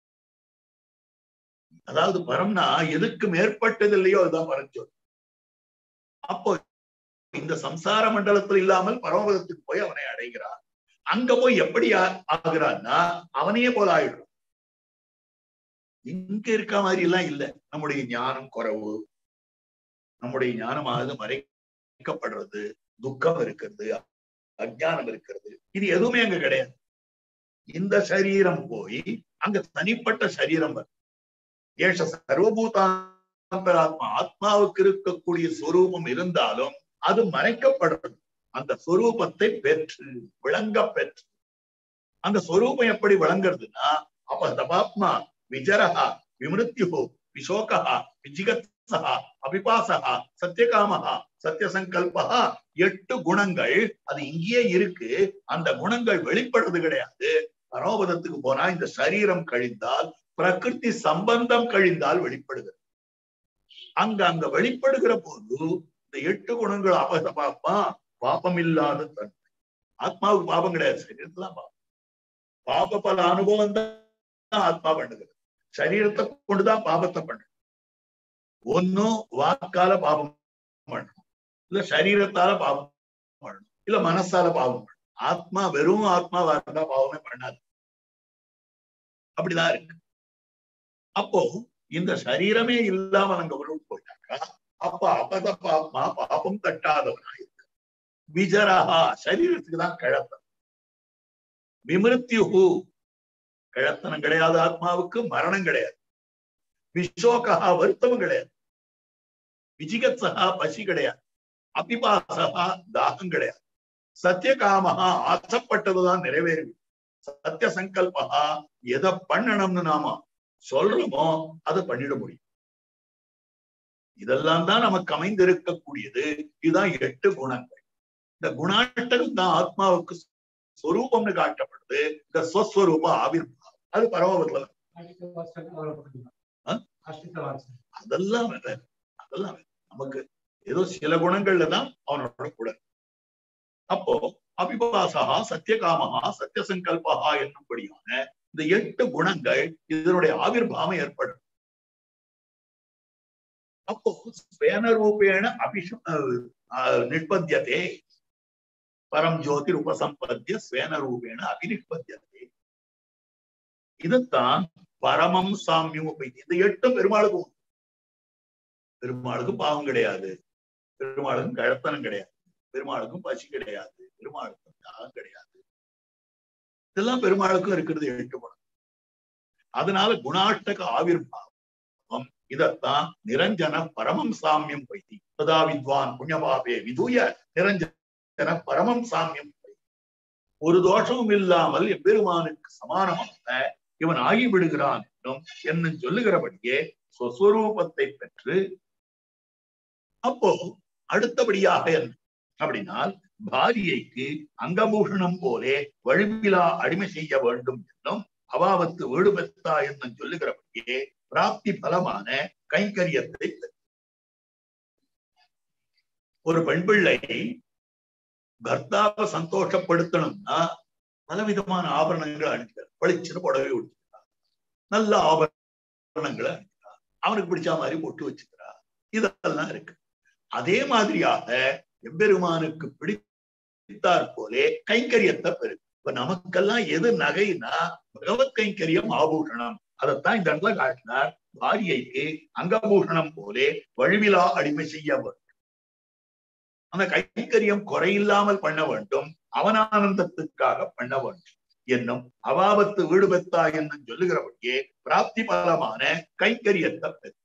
Speaker 2: அதாவது பரம்னா எதுக்கு மேற்பட்டது இல்லையோ அதுதான் பரஞ்சோதி அப்போ இந்த சம்சார மண்டலத்தில் இல்லாமல் பரமபதத்துக்கு போய் அவனை அடைகிறார் அங்க போய் எப்படி ஆ- ஆகிறான்னா அவனையே போல ஆயிடுறான் இங்க இருக்க மாதிரி எல்லாம் இல்ல நம்முடைய ஞானம் குறைவு நம்முடைய ஞானமானது மறைக்கப்படுறது துக்கம் இருக்கிறது அஜ்ஞானம் இருக்கிறது இது எதுவுமே அங்க கிடையாது இந்த சரீரம் போய் அங்க தனிப்பட்ட சரீரம் வருது ஏஷ சர்வபூதாந்தராத்மா ஆத்மாவுக்கு இருக்கக்கூடிய சொரூபம் இருந்தாலும் அது மறைக்கப்படுறது அந்த சொரூபத்தை பெற்று விளங்க பெற்று அந்த சொரூபம் எப்படி விளங்குறதுன்னா அப்ப தபாத்மா விஜரஹா விமிருத்யு விசோகா விஜிகத்சா அபிபாசகா சத்தியகாமஹா சத்தியசங்கல்பா எட்டு குணங்கள் அது இங்கேயே இருக்கு அந்த குணங்கள் வெளிப்படுறது கிடையாது பரோபதத்துக்கு போனா இந்த சரீரம் கழிந்தால் பிரகிருதி சம்பந்தம் கழிந்தால் வெளிப்படுகிறது அங்க அங்க வெளிப்படுகிற போது இந்த எட்டு குணங்கள் அபத பாப்பா பாபம் இல்லாத தன்மை ஆத்மாவுக்கு பாபம் கிடையாது சரீரத்துல பாபம் பாப பல அனுபவம் தான் ஆத்மா பண்ணுகிறது சரீரத்தை கொண்டுதான் பாபத்தை பண்ணுது ஒன்னும் வாக்கால பாபம் பண்ணணும் இல்ல சரீரத்தால பாவம் பண்ணணும் இல்ல மனசால பாவம் பண்ணணும் ஆத்மா வெறும் ஆத்மாவா இருந்தா பாவமே பண்ணாது அப்படிதான் இருக்கு அப்போ இந்த சரீரமே இல்லாம அங்க ஒரு போயிட்டாக்கா அப்ப அபத பாப்மா பாபம் தட்டாதவனா இருக்கு விஜரஹா சரீரத்துக்கு தான் கிழத்தம் விமிருத்யுஹு கிழத்தனம் கிடையாது ஆத்மாவுக்கு மரணம் கிடையாது விசோகா வருத்தமும் கிடையாது விஜிகத்சகா பசி கிடையாது அபிபாசகா தாகம் கிடையாது சத்தியகாமஹா ஆசைப்பட்டதுதான் நிறைவேறும் சத்திய சங்கல்பா எதை பண்ணணும்னு நாம சொல்றோமோ அதை பண்ணிட முடியும் இதெல்லாம் தான் நமக்கு அமைந்திருக்கக்கூடியது இதுதான் எட்டு குணங்கள் இந்த குணாட்டகம் தான் ஆத்மாவுக்கு சொரூபம்னு காட்டப்படுது இந்த ஸ்வஸ்வரூப ஆவிர்வாவம் அது பரமபத்துல ஆ? அதெல்லாம் வேற அதெல்லாம் வேற. நமக்கு ஏதோ சில குணங்கள்ல தான் அவனோட கூட அப்போ அபிபாசகா சத்தியகாமகா சத்தியசங்கல்பகா என்னும்படியான இந்த எட்டு குணங்கள் இதனுடைய ஆவிர்வாவம் ஏற்படும் அப்போ ஸ்வேன ரூபேண அபிஷ நிஷ்பத்தியதே பரம் ஜோதிர் உபசம்பத்திய ஸ்வேன ரூபேண அபிநிஷ்பத்தியதே இதுதான் பரமம் சாமியம் உபைத்தி. இந்த எட்டும் பெருமாளுக்கும் உண்டு. பெருமாளுக்கும் பாவம் கிடையாது பெருமாளுக்கும் கழத்தனம் கிடையாது பெருமாளுக்கும் பசி கிடையாது பெருமாளுக்கும் தாகம் கிடையாது இதெல்லாம் பெருமாளுக்கும் இருக்கிறது எட்டு குணம் அதனால குணாஷ்டக ஆவிர்வாவம் இதத்தான் நிரஞ்சன பரமம் சாமியம் வைத்தி ததா வித்வான் புண்ணியபாபே விதூய நிரஞ்சன பரமம் சாமியம் வைத்தி ஒரு தோஷமும் இல்லாமல் எம்பெருமானுக்கு சமானமாக இவன் ஆகிவிடுகிறான் என்றும் என்னும் சொல்லுகிறபடியே சொஸ்வரூபத்தை பெற்று அப்போ அடுத்தபடியாக என்ன அப்படின்னால் பாரியைக்கு அங்கபூஷணம் போலே வழுவிலா அடிமை செய்ய வேண்டும் என்னும் அவாவத்து வீடு பெத்தா என்னும் சொல்லுகிறபடியே பிராப்தி பலமான கைங்கரியத்தை பெற்று. ஒரு பெண் பிள்ளை பர்த்தாவை சந்தோஷப்படுத்தணும்னா பலவிதமான ஆபரணங்களை அணிக்கிறார் பளிச்சுன்னு புடவை உடுத்துக்கிறார் நல்ல ஆபரணங்களை அணிக்கிறார் அவனுக்கு பிடிச்ச மாதிரி பொட்டு வச்சுக்கிறார் இதெல்லாம் இருக்கு அதே மாதிரியாக எம்பெருமானுக்கு பிடித்தாற் போலே கைங்கரியத்தை பெரு இப்ப நமக்கெல்லாம் எது நகைனா பகவத் கைங்கரியம் ஆபூஷணம் அதைத்தான் இந்த இடத்துல காட்டினார் பாரியைக்கு அங்கபூஷணம் போலே வழுவிலா அடிமை செய்ய வேண்டும் அந்த கைங்கரியம் குறையில்லாமல் பண்ண வேண்டும் அவனானந்தத்துக்காக பண்ண வேண்டும் என்னும் அவாபத்து வீடு பெத்தா என்னும் சொல்லுகிறபடியே பிராப்தி பலமான கைங்கரியத்தை பெற்று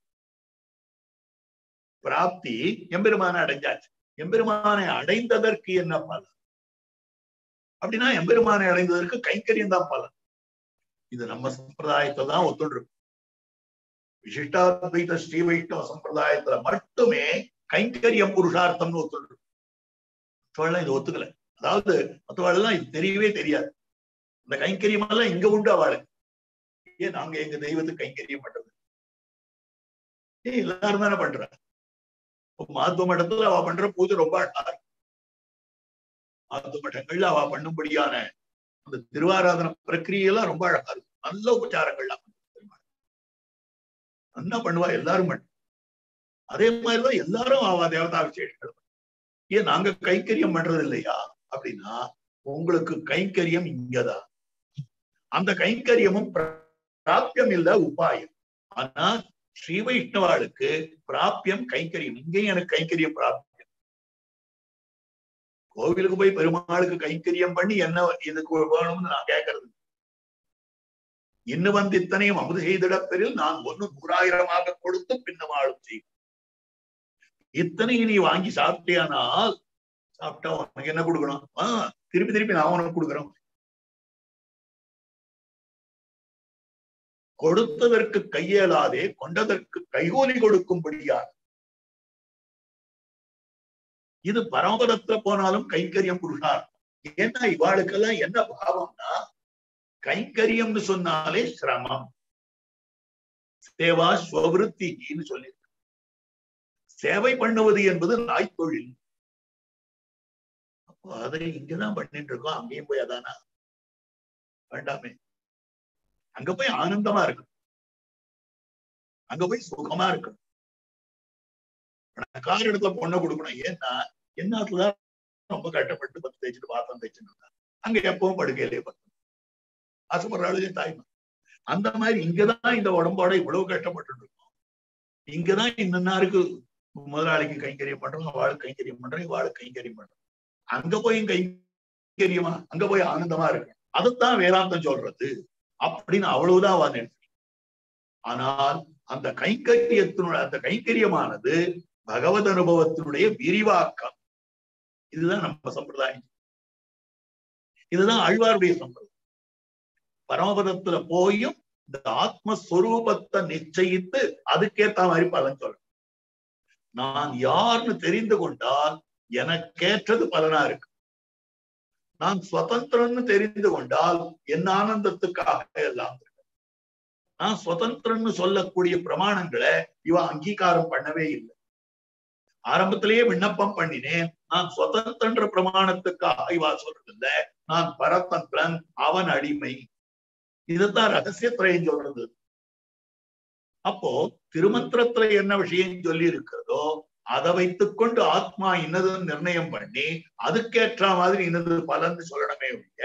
Speaker 2: பிராப்தி எம்பெருமானை அடைஞ்சாச்சு எம்பெருமானை அடைந்ததற்கு என்ன பலன் அப்படின்னா எம்பெருமானை அடைந்ததற்கு கைங்கரியம் தான் பலன் இது நம்ம சம்பிரதாயத்தை தான் ஒத்துண்டு விசிஷ்டாத்வைத ஸ்ரீ வைஷ்ணவ சம்பிரதாயத்துல மட்டுமே கைங்கரியம் புருஷார்த்தம்னு ஒத்துண்டு மற்றவெல்லாம் இது ஒத்துக்கல அதாவது மற்றவாள் இது தெரியவே தெரியாது இந்த கைங்கரியம் எல்லாம் இங்க உண்டு அவளுக்கு ஏன் நாங்க எங்க தெய்வத்துக்கு கைங்கரியம் பண்றது ஏன் எல்லாரும் தானே பண்ற மாத்துவ மட்டத்துல அவ பண்ற பூஜை ரொம்ப அழகா இருக்கு மாத்துவ மட்டங்கள்ல அவ பண்ணும்படியான அந்த திருவாராதன பிரக்கிரியெல்லாம் ரொம்ப அழகா இருக்கும் நல்ல உபச்சாரங்கள்லாம் நல்லா பண்ணுவா எல்லாரும் பண்ணு அதே மாதிரிதான் எல்லாரும் அவ தேவதா விசேஷங்கள் ஏன் நாங்க கைங்கரியம் பண்றது இல்லையா அப்படின்னா உங்களுக்கு கைங்கரியம் இங்கதான் அந்த கைங்கரியமும் பிராப்தியம் இல்ல உபாயம் ஆனா ஸ்ரீ வைஷ்ணவாளுக்கு பிராப்தியம் கைங்கரியம் இங்கேயும் எனக்கு கைங்கரியம் பிராப்தியம் கோவிலுக்கு போய் பெருமாளுக்கு கைங்கரியம் பண்ணி என்ன இதுக்கு வேணும்னு நான் கேட்கறது இன்னும் வந்து இத்தனையும் அமுது செய்திடப்பெறில் நான் ஒண்ணு நூறாயிரமாக கொடுத்து பின்னமாளும் செய்யும் இத்தனையும் நீ வாங்கி சாப்பிட்டியானால் சாப்பிட்டா உனக்கு என்ன கொடுக்கணும் ஆஹ் திருப்பி திருப்பி நான் உனக்கு கொடுக்குறேன் கொடுத்ததற்கு கையேலாதே கொண்டதற்கு கைகூலி கொடுக்கும்படியாக இது பரமபதத்துல போனாலும் கைங்கரியம் புருஷார் ஏன்னா இவாளுக்கெல்லாம் என்ன பாவம்னா கைங்கரியம்னு சொன்னாலே சிரமம் சேவா ஸ்வவிருத்தின்னு சொல்லி சேவை பண்ணுவது என்பது நாய் தொழில் அப்போ அதை இங்கதான் பண்ணிட்டு இருக்கோம் அங்கேயும் போய் அதானா வேண்டாமே அங்க போய் ஆனந்தமா இருக்கு அங்க போய் சுகமா இருக்கு கார் இடத்துல பொண்ணை கொடுக்கணும் ஏன்னா என்னாத்துலதான் ரொம்ப கஷ்டப்பட்டு பத்து தேய்ச்சிட்டு பாத்திரம் தேய்ச்சிட்டு இருந்தாங்க அங்க எப்பவும் படுக்கையிலேயே பத்து ஆசைப்படுறாளுங்க தாய்மா அந்த மாதிரி இங்கதான் இந்த உடம்போட இவ்வளவு கஷ்டப்பட்டு இருக்கோம் இங்கதான் இன்னன்னாருக்கு முதலாளிக்கு கைங்கரியம் பண்றோம் வாழு கைங்கரியம் பண்றோம் வாழு கைங்கரியம் பண்றோம் அங்க போய் கைங்கரியமா அங்க போய் ஆனந்தமா இருக்கு அதைத்தான் வேதாந்தம் சொல்றது அப்படின்னு அவ்வளவுதான் அவன் நினைச்சு ஆனால் அந்த கைங்கரியத்தினுடைய அந்த கைங்கரியமானது பகவத் அனுபவத்தினுடைய விரிவாக்கம் இதுதான் நம்ம சம்பிரதாயம் இதுதான் ஆழ்வாருடைய சம்பிரதாயம் பரமபதத்துல போயும் இந்த ஆத்மஸ்வரூபத்தை நிச்சயித்து அதுக்கேத்த மாதிரி பலன் சொல்ற நான் யாருன்னு தெரிந்து கொண்டால் எனக்கேற்றது பலனா இருக்கு நான் சுதந்திரன்னு தெரிந்து கொண்டால் என் ஆனந்தத்துக்காக எல்லாம் நான் சுதந்திரன்னு சொல்லக்கூடிய பிரமாணங்களை இவ அங்கீகாரம் பண்ணவே இல்லை ஆரம்பத்திலேயே விண்ணப்பம் பண்ணினேன் நான் சுதந்திரன்ற பிரமாணத்துக்காக இவா சொல்றது இல்ல நான் பரதந்திரன் அவன் அடிமை இதுதான் ரகசியத்திரையும் சொல்றது அப்போ திருமந்திரத்துல என்ன விஷயம் சொல்லி இருக்கிறதோ அதை வைத்துக்கொண்டு ஆத்மா இன்னதுன்னு நிர்ணயம் பண்ணி அதுக்கேற்ற மாதிரி இன்னது பலன் சொல்லணுமே ஒழிய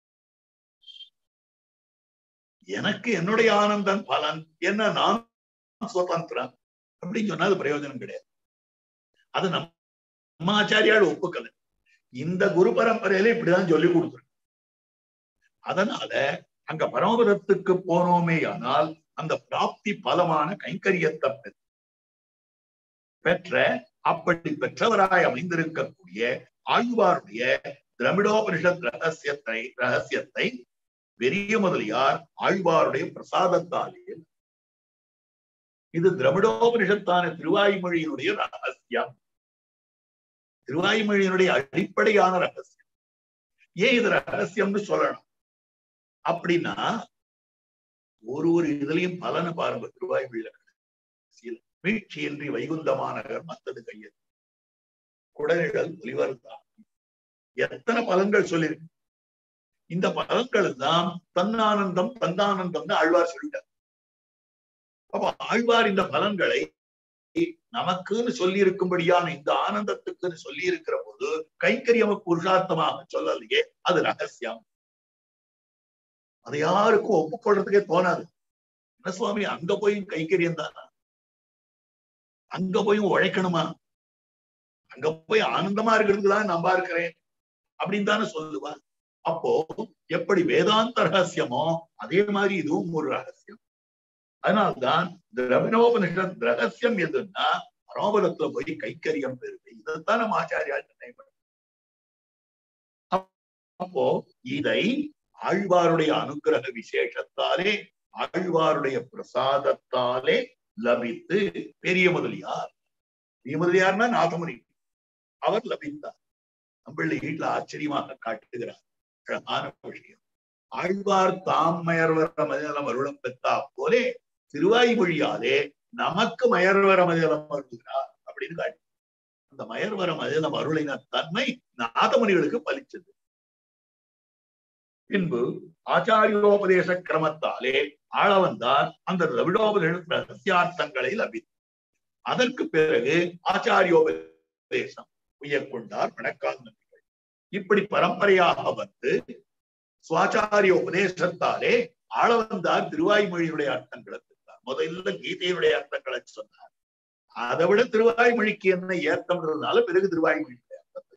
Speaker 2: எனக்கு என்னுடைய ஆனந்தம் பலன் என்ன நான் சுதந்திரம் அப்படின்னு சொன்னா அது பிரயோஜனம் கிடையாது அது நம்ம ஆச்சாரியால் ஒப்புக்கல இந்த குரு பரம்பரையில இப்படிதான் சொல்லி கொடுத்துருக்கு அதனால அங்க பரமபதத்துக்கு போனோமே ஆனால் அந்த பிராப்தி பலமான கைங்கரியத்தை பெற்ற அப்படி பெற்றவராய் அமைந்திருக்கக்கூடிய ஆழ்வாருடைய திரமிடோபனிஷத் ரகசியத்தை ரகசியத்தை பெரிய முதலியார் ஆழ்வாருடைய பிரசாதத்தாலே இது திரமிடோபனிஷத்தான திருவாய்மொழியினுடைய ரகசியம் திருவாய்மொழியினுடைய அடிப்படையான ரகசியம் ஏன் இது ரகசியம்னு சொல்லணும் அப்படின்னா ஒரு ஒரு இதுலயும் பலனை பாருங்க திருவாய்மொழியில மீட்சியின்றி வைகுந்தமானகர் மத்தது கையது குடநிழல் ஒளிவர்தான் எத்தனை பலன்கள் சொல்லியிருக்கு இந்த பலன்கள் தான் தன்னானந்தம் தந்தானந்தம்னு ஆழ்வார் சொல்லிட்டார் அப்ப ஆழ்வார் இந்த பலன்களை நமக்குன்னு சொல்லி இருக்கும்படியான இந்த ஆனந்தத்துக்குன்னு சொல்லி இருக்கிற போது கைக்கரியம புருஷார்த்தமாக சொல்லலையே அது ரகசியம் அது யாருக்கும் ஒப்புக்கொள்றதுக்கே தோணாது என்ன சுவாமி அங்க போய் கைக்கரியம் தானா அங்க போய் உழைக்கணுமா அங்க போய் ஆனந்தமா இருக்கிறதுக்கு தான் நம்பா இருக்கிறேன் அப்படின்னு தானே சொல்லுவா அப்போ எப்படி வேதாந்த ரகசியமோ அதே மாதிரி இதுவும் ஒரு ரகசியம் அதனால்தான் திரவினோபனிஷத் ரகசியம் எதுன்னா பரோபலத்துல போய் கைக்கரியம் பெறுது இதைத்தான் நம்ம ஆச்சாரியா நிர்ணயம் அப்போ இதை ஆழ்வாருடைய அனுக்கிரக விசேஷத்தாலே ஆழ்வாருடைய பிரசாதத்தாலே லபித்து பெரிய முதலியார் பெரிய முதலியார்னா நாதமுனி அவர் லபித்தார் நம்மள வீட்டுல ஆச்சரியமாக காட்டுகிறார் அழகான விஷயம் ஆழ்வார் தாம் மயர்வர மதிநலம் அருளம் பெற்றா போலே திருவாய்மொழியாலே நமக்கு மயர்வர மதிநலம் அருளுகிறார் அப்படின்னு காட்டு அந்த மயர்வர மதிநலம் அருளின தன்மை நாதமுனிகளுக்கு பலிச்சது பின்பு ஆச்சாரியோபதேச கிரமத்தாலே ஆளவந்தார் அந்த திரவிடோபதேச ரகசியார்த்தங்களை லபித்தார் அதற்கு பிறகு ஆச்சாரியோபதேசம் உயர்கொண்டார் வணக்காந்தர்கள் இப்படி பரம்பரையாக வந்து சுவாச்சாரிய உபதேசத்தாலே ஆளவந்தார் திருவாய்மொழியுடைய அர்த்தங்களை பெற்றார் முதல்ல கீதையினுடைய அர்த்தங்களை சொன்னார் அதை விட திருவாய்மொழிக்கு என்ன ஏத்தம்ன்றதுனால பிறகு திருவாய்மொழியுடைய அர்த்தத்தை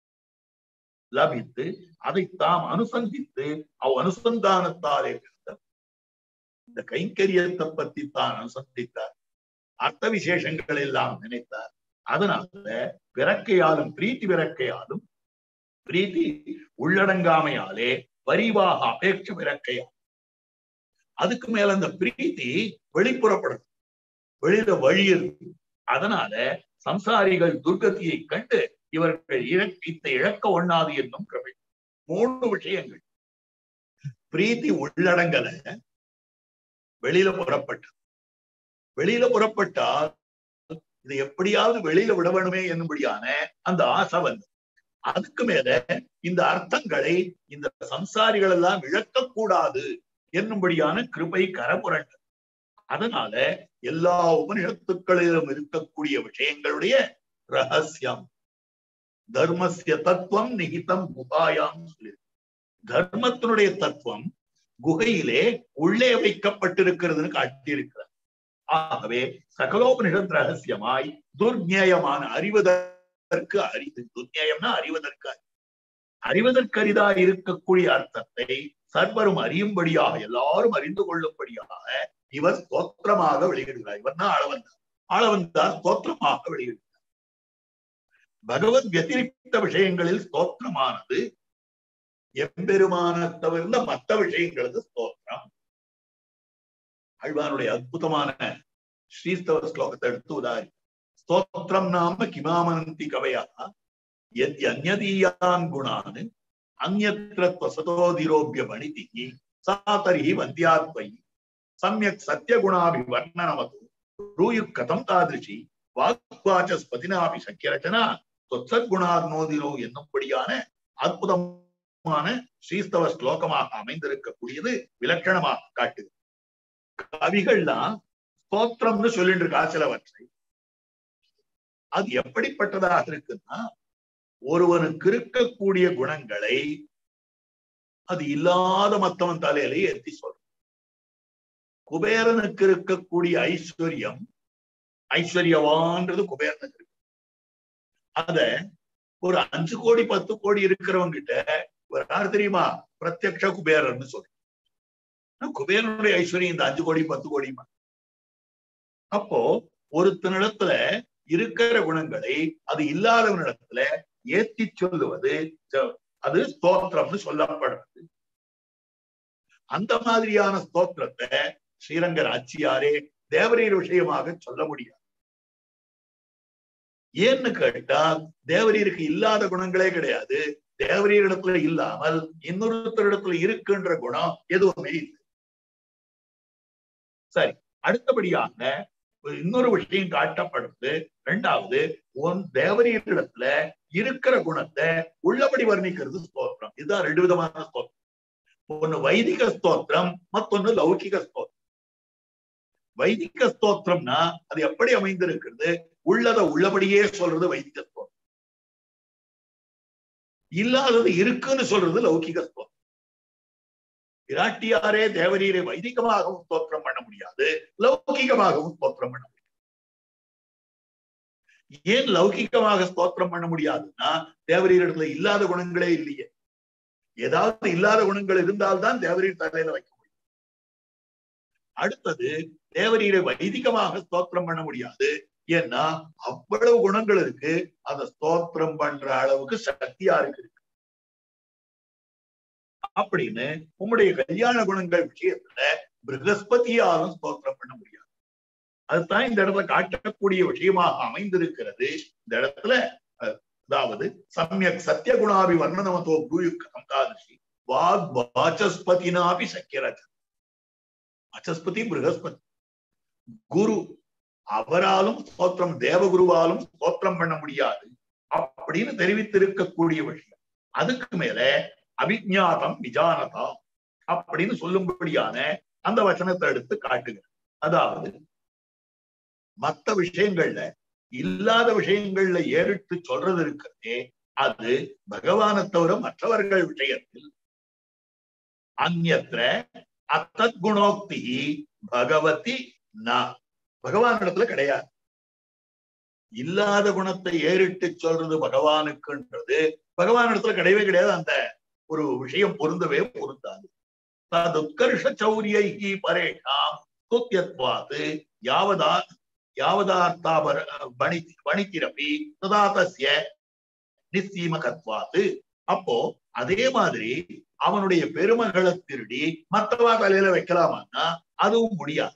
Speaker 2: லபித்து அதை தாம் அனுசந்தித்து அவ் அனுசந்தானத்தாலே பிறந்த இந்த கைங்கரியத்தை பத்தி தான் அனுசந்தித்தார் அர்த்த விசேஷங்கள் எல்லாம் நினைத்தார் அதனால பிறக்கையாலும் பிரீத்தி பிறக்கையாலும் பிரீத்தி உள்ளடங்காமையாலே பரிவாக அபேட்ச பிறக்கையா அதுக்கு மேல அந்த பிரீத்தி வெளிப்புறப்படும் வெளியில வழி இருக்கு அதனால சம்சாரிகள் துர்கதியை கண்டு இவர்கள் இழப்பீத்தை இழக்க ஒண்ணாது என்னும் கிருபை மூணு விஷயங்கள் பிரீத்தி உள்ளடங்கல வெளியில புறப்பட்டது வெளியில புறப்பட்டால் இதை எப்படியாவது வெளியில விட வேணுமே என்னும்படியான அந்த ஆசை வந்து அதுக்கு மேல இந்த அர்த்தங்களை இந்த சம்சாரிகள் எல்லாம் இழக்கக்கூடாது என்னும்படியான கிருபை கரபுரண்டு அதனால எல்லா உபனிஷத்துக்களிலும் இருக்கக்கூடிய விஷயங்களுடைய ரகசியம் தர்மசிய தத்துவம் நிகிதம் குகாயாம் சொல்லி தர்மத்தினுடைய தத்துவம் குகையிலே உள்ளே வைக்கப்பட்டிருக்கிறதுன்னு காட்டியிருக்கிறார் ஆகவே சகலோபனிஷத் ரகசியமாய் துர்நியமான அறிவதற்கு அறிவு துர்நியம்னா அறிவதற்கு அறிவதற்கு அரிதா இருக்கக்கூடிய அர்த்தத்தை சர்வரும் அறியும்படியாக எல்லாரும் அறிந்து கொள்ளும்படியாக இவர் ஸ்தோத்திரமாக வெளியிடுகிறார் இவர் தான் ஆளவந்தார் ஆளவந்தார் ஸ்தோத்திரமாக வெளியிடுகிறார் பகவத் வத்திரிக்த விஷயங்களில் ஸ்தோத்திரமானது எம்பெருமான தவிர்ந்த மற்ற விஷயங்களது ஸ்தோத்திரம் ஆழ்வானுடைய அற்புதமான ஸ்ரீஸ்தவ ஸ்லோகத்தை எடுத்து உதாரி ஸ்தோத்திரம் நாம கிமாமனந்தி கவையா எத் அந்நதீயான் குணான் அந்நத்திர त्वसतोधिरोभ्य பணிதிः सा तर्हि वन्द्यात्मयि सम्यक् सत्यगुणाभिवर्णनमतु ब्रूयुः कथं तादृशी வாக்வாச்சஸ்பதினாபி சக்கியரச்சனா தொத்சத்குணாத்மோதினோ என்னும்படியான அற்புதமான ஸ்ரீஸ்தவ ஸ்லோகமாக அமைந்திருக்கக்கூடியது விலட்சணமாக காட்டுது கவிகள்லாம் ஸ்தோத்திரம்னு சொல்லிட்டு இருக்கா சிலவற்றை அது எப்படிப்பட்டதாக இருக்குன்னா ஒருவனுக்கு இருக்கக்கூடிய குணங்களை அது இல்லாத மத்தவன் தலையிலே ஏற்றி சொல்ற குபேரனுக்கு இருக்கக்கூடிய ஐஸ்வர்யம் ஐஸ்வர்யவான்றது குபேரனுக்கு இருக்கு அத ஒரு அஞ்சு கோடி பத்து கோடி இருக்கிறவங்க கிட்ட ஒரு யார் தெரியுமா பிரத்யக்ஷ குபேரன்னு சொல்றேன் குபேரனுடைய ஐஸ்வர்யம் இந்த அஞ்சு கோடி பத்து கோடிமா அப்போ ஒருத்தனிடத்துல இருக்கிற குணங்களை அது இல்லாதவனிடத்துல ஏத்தி சொல்லுவது அது ஸ்தோத்திரம்னு சொல்லப்படுறது அந்த மாதிரியான ஸ்தோத்திரத்தை ஸ்ரீரங்கர் ஆச்சியாரே தேவரீர் விஷயமாக சொல்ல முடியாது ஏன்னு கேட்டா தேவரீருக்கு இல்லாத குணங்களே கிடையாது தேவரீரிடத்துல இல்லாமல் இன்னொருத்தரிடத்துல இருக்குன்ற குணம் எதுவுமே இல்லை சரி அடுத்தபடியாக இன்னொரு விஷயம் காட்டப்படுது ரெண்டாவது உன் தேவரீரிடத்துல இருக்கிற குணத்தை உள்ளபடி வர்ணிக்கிறது ஸ்தோத்திரம் இதுதான் ரெண்டு விதமான ஸ்தோத்திரம் ஒண்ணு வைதிக ஸ்தோத்திரம் மத்தொன்னு லௌகிக ஸ்தோத்திரம் வைதிக ஸ்தோத்திரம்னா அது எப்படி அமைந்திருக்கிறது உள்ளத உள்ளபடியே சொல்றது வைதிக ஸ்தோத்திரம் இல்லாதது இருக்குன்னு சொல்றது லௌகிக ஸ்தோத்திரம் விராட்டியாரே தேவரீரை வைதிகமாகவும் ஸ்தோத்திரம் பண்ண முடியாது லௌகிகமாகவும் ஸ்தோத்திரம் பண்ண முடியாது ஏன் லௌகிகமாக ஸ்தோத்திரம் பண்ண முடியாதுன்னா தேவரீரிடத்துல இல்லாத குணங்களே இல்லையே ஏதாவது இல்லாத குணங்கள் இருந்தால்தான் தேவரீர் தலையில வைக்க முடியும் அடுத்தது தேவரீரை வைதிகமாக ஸ்தோத்திரம் பண்ண முடியாது ஏன்னா அவ்வளவு குணங்கள் இருக்கு அதை ஸ்தோத்திரம் பண்ற அளவுக்கு சக்தி யாருக்கு இருக்கு அப்படின்னு உம்முடைய கல்யாண குணங்கள் விஷயத்துல பிரகஸ்பதியாலும் ஸ்தோத்திரம் பண்ண முடியாது அதுதான் இந்த இடத்துல காட்டக்கூடிய விஷயமாக அமைந்திருக்கிறது இந்த இடத்துல அஹ், அதாவது சமயக் சத்தியகுணாபி வர்ணனமதோ பூயுக்கம் தாதிருஷி வாக் வாச்சஸ்பதினாபி சக்கியரஜ வாச்சஸ்பதி பிரகஸ்பதி குரு அவராலும் ஸ்தோத்திரம் தேவகுருவாலும் ஸ்தோத்திரம் பண்ண முடியாது அப்படின்னு தெரிவித்திருக்கக்கூடிய விஷயம் அதுக்கு மேல அபிஜாதம் விஜானதா அப்படின்னு சொல்லும்படியான அந்த வசனத்தை எடுத்து காட்டுகிறார் அதாவது மத்த விஷயங்கள்ல இல்லாத விஷயங்கள்ல ஏறிட்டு சொல்றது இருக்கிறதே அது பகவானை தவிர மற்றவர்கள் விஷயத்தில் அந்நத்திர அத்தத் குணோக்தி பகவதி ந பகவான் இடத்துல கிடையாது இல்லாத குணத்தை ஏறிட்டு சொல்றது பகவானுக்குன்றது பகவான் இடத்துல கிடையவே கிடையாது அந்த ஒரு விஷயம் பொருந்தவே பொருந்தாது ததுத்கர்ஷ சௌரியைகி பரேஷாம் ஸ்துத்யத்வாது யாவதா யாவதார்த்தாபர வணி வணித்திரப்பி ததா தஸ்ய நிச்சீமகத்வாது அப்போ அதே மாதிரி அவனுடைய பெருமகளை திருடி மத்தவா தலையில வைக்கலாமான்னா அதுவும் முடியாது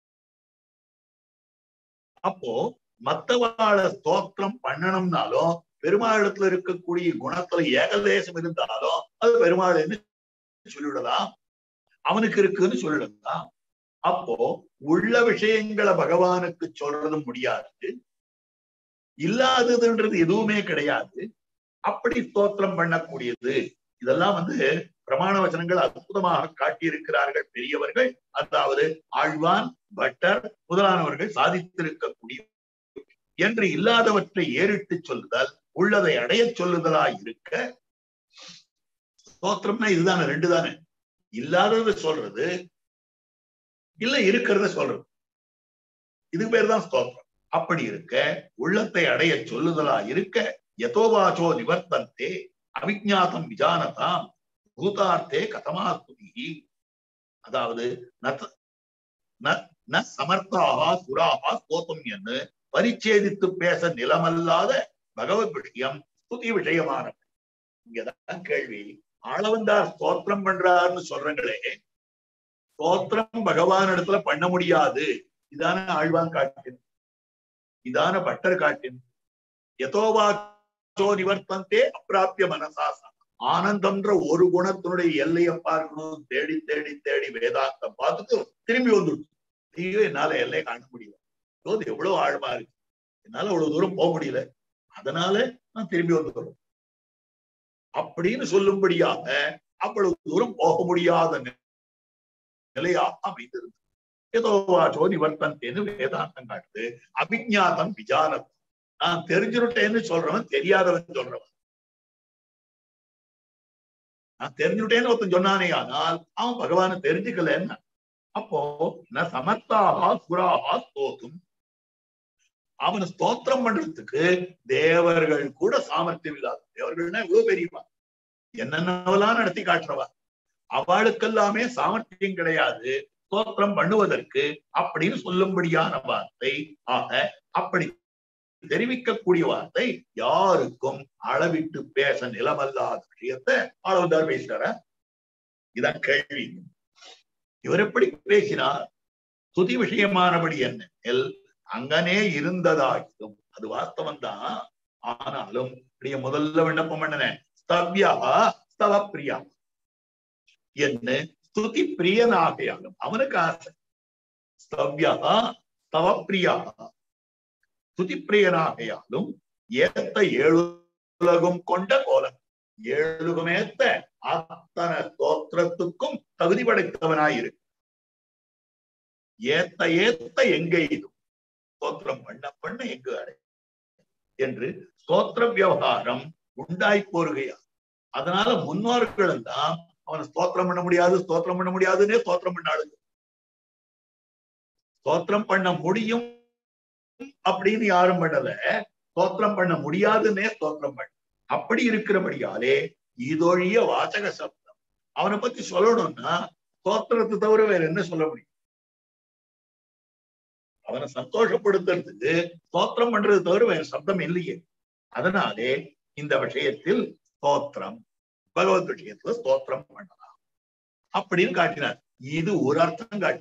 Speaker 2: அப்போ மத்தவாழ ஸ்தோத்திரம் பண்ணணும்னாலும் பெருமாளிடத்துல இருக்கக்கூடிய குணத்துல ஏகதேசம் இருந்தாலும் அது பெருமாள்னு சொல்லிவிடலாம் அவனுக்கு இருக்குன்னு சொல்லிடலாம் அப்போ உள்ள விஷயங்களை பகவானுக்கு சொல்றதும் முடியாது இல்லாததுன்றது எதுவுமே கிடையாது அப்படி ஸ்தோத்திரம் பண்ணக்கூடியது இதெல்லாம் வந்து பிரமாண வச்சனங்கள் அற்புதமாக காட்டியிருக்கிறார்கள் பெரியவர்கள் அதாவது ஆழ்வான் பட்டர் முதலானவர்கள் சாதித்திருக்கக்கூடிய என்று இல்லாதவற்றை ஏறிட்டு சொல்லுதல் உள்ளதை அடைய சொல்லுதலா இருக்க ஸ்தோத்திரம்னா இதுதானே ரெண்டு தானே இல்லாதத சொல்றது இல்ல இருக்கிறத சொல்றது இதுக்கு பேர் தான் ஸ்தோத்திரம் அப்படி இருக்க உள்ளத்தை அடைய சொல்லுதலா இருக்க யதோவாச்சோ நிவர்த்தந்தே அவிஜாத்தம் விஜானதாம் பூதார்த்தே கதமாஸ்துதி அதாவது ந- ந- ந சமர்த்தாக சுராக ஸ்தோத்தம் என்று பரிச்சேதித்து பேச நிலமல்லாத பகவத் விஷயம் ஸ்துதி விஷயமானது இங்கதான் கேள்வி ஆளவந்தார் ஸ்தோத்திரம் பண்றாருன்னு சொல்றங்களே ஸ்தோத்திரம் பகவான் இடத்துல பண்ண முடியாது இதான ஆழ்வான் காட்டின் இதான பட்டர் காட்டின் யதோவாச்சோ நிவர்த்தந்தே அப்பிராப்பிய மனசாசா ஆனந்தம்ன்ற ஒரு குணத்தினுடைய எல்லையை பார்க்கணும் தேடி தேடி தேடி வேதாந்தம் பார்த்துட்டு திரும்பி வந்துடுச்சு ஐயோ என்னால எல்லையை காண முடியல ஐயோ, இது எவ்வளவு ஆழமா இருக்கு என்னால அவ்வளவு தூரம் போக முடியல அதனால நான் திரும்பி வந்துடுறேன் அப்படின்னு சொல்லும்படியாக அவ்வளவு தூரம் போக முடியாத நி- நிலையாக அமைந்திருந்தது ஏதோ வாச்சோ நிவர்த்தந்தேன்னு வேதாந்தம் காட்டுது அபிஜாதம் விஜானம் நான் தெரிஞ்சுட்டேன்னு சொல்றவன் தெரியாதவன் சொல்றவன் நான் தெரிஞ்சுட்டேன்னு ஒருத்தன் சொன்னானே ஆனால் அவன் பகவானை தெரிஞ்சுக்கலன்னா அப்போ நான் சமர்த்தாக சுராகா ஸ்தோத்தும் அவனை ஸ்தோத்திரம் பண்றதுக்கு தேவர்கள் கூட சாமர்த்தியம் இல்லாத தேவர்கள்னா இவ்வளவு பெரியவா என்னென்னவெல்லாம் நடத்தி காட்டுறவா அவளுக்கெல்லாமே சாமர்த்தியம் கிடையாது ஸ்தோத்திரம் பண்ணுவதற்கு அப்படின்னு சொல்லும்படியான வார்த்தை ஆக அப்படி தெரிவிக்கக்கூடிய வார்த்தை யாருக்கும் அளவிட்டு பேச நிலமல்லாத விஷயத்தை ஆளவந்தார் பேசுறாரா இதான் கேள்வி இவர் எப்படி பேசினார் துதி விஷயமானபடி என்ன எல் அங்கனே இருந்ததாகியும் அது வாஸ்தவம் தான் ஆனாலும் இப்படிய முதல்ல விண்ணப்பம் பண்ணினேன் ஸ்தவ்யா ஸ்தவ பிரியா என்ன ஸ்துதி பிரியனாகையாலும் அவனுக்கு ஆசை ஸ்தவ்யா ஸ்தவ பிரியா ஸ்துதி பிரியனாகையாலும் ஏத்த ஏழுலகும் கொண்ட கோலம் ஏழுகுமேத்த அத்தனை ஸ்தோத்திரத்துக்கும் தகுதி படைத்தவனாயிருக்கு ஏத்த ஏத்த எங்க இது ஸ்தோத்திரம் பண்ண பண்ண எங்கு அடை என்று ஸ்தோத்திர விவகாரம் உண்டாய் போருகையா அதனால முன்னோர்கள் எல்லாம் அவனை ஸ்தோத்திரம் பண்ண முடியாது ஸ்தோத்திரம் பண்ண முடியாதுன்னே ஸ்தோத்திரம் பண்ணாளுங்க ஸ்தோத்திரம் பண்ண முடியும் அப்படின்னு யாரும் பண்ணல ஸ்தோத்திரம் பண்ண முடியாதுன்னே ஸ்தோத்திரம் பண்ண அப்படி இருக்கிறபடியாலே இதொழிய வாசக சப்தம் அவனை பத்தி சொல்லணும்னா ஸ்தோத்திரத்தை தவிர வேற என்ன சொல்ல முடியும் அவனை சந்தோஷப்படுத்துறதுக்கு ஸ்தோத்திரம் பண்றது தவிர வேற சப்தம் இல்லையே அதனாலே இந்த விஷயத்தில் ஸ்தோத்திரம் பகவத் விஷயத்துல ஸ்தோத்திரம் பண்ணலாம் அப்படின்னு காட்டினார் இது ஒரு அர்த்தம் காட்டி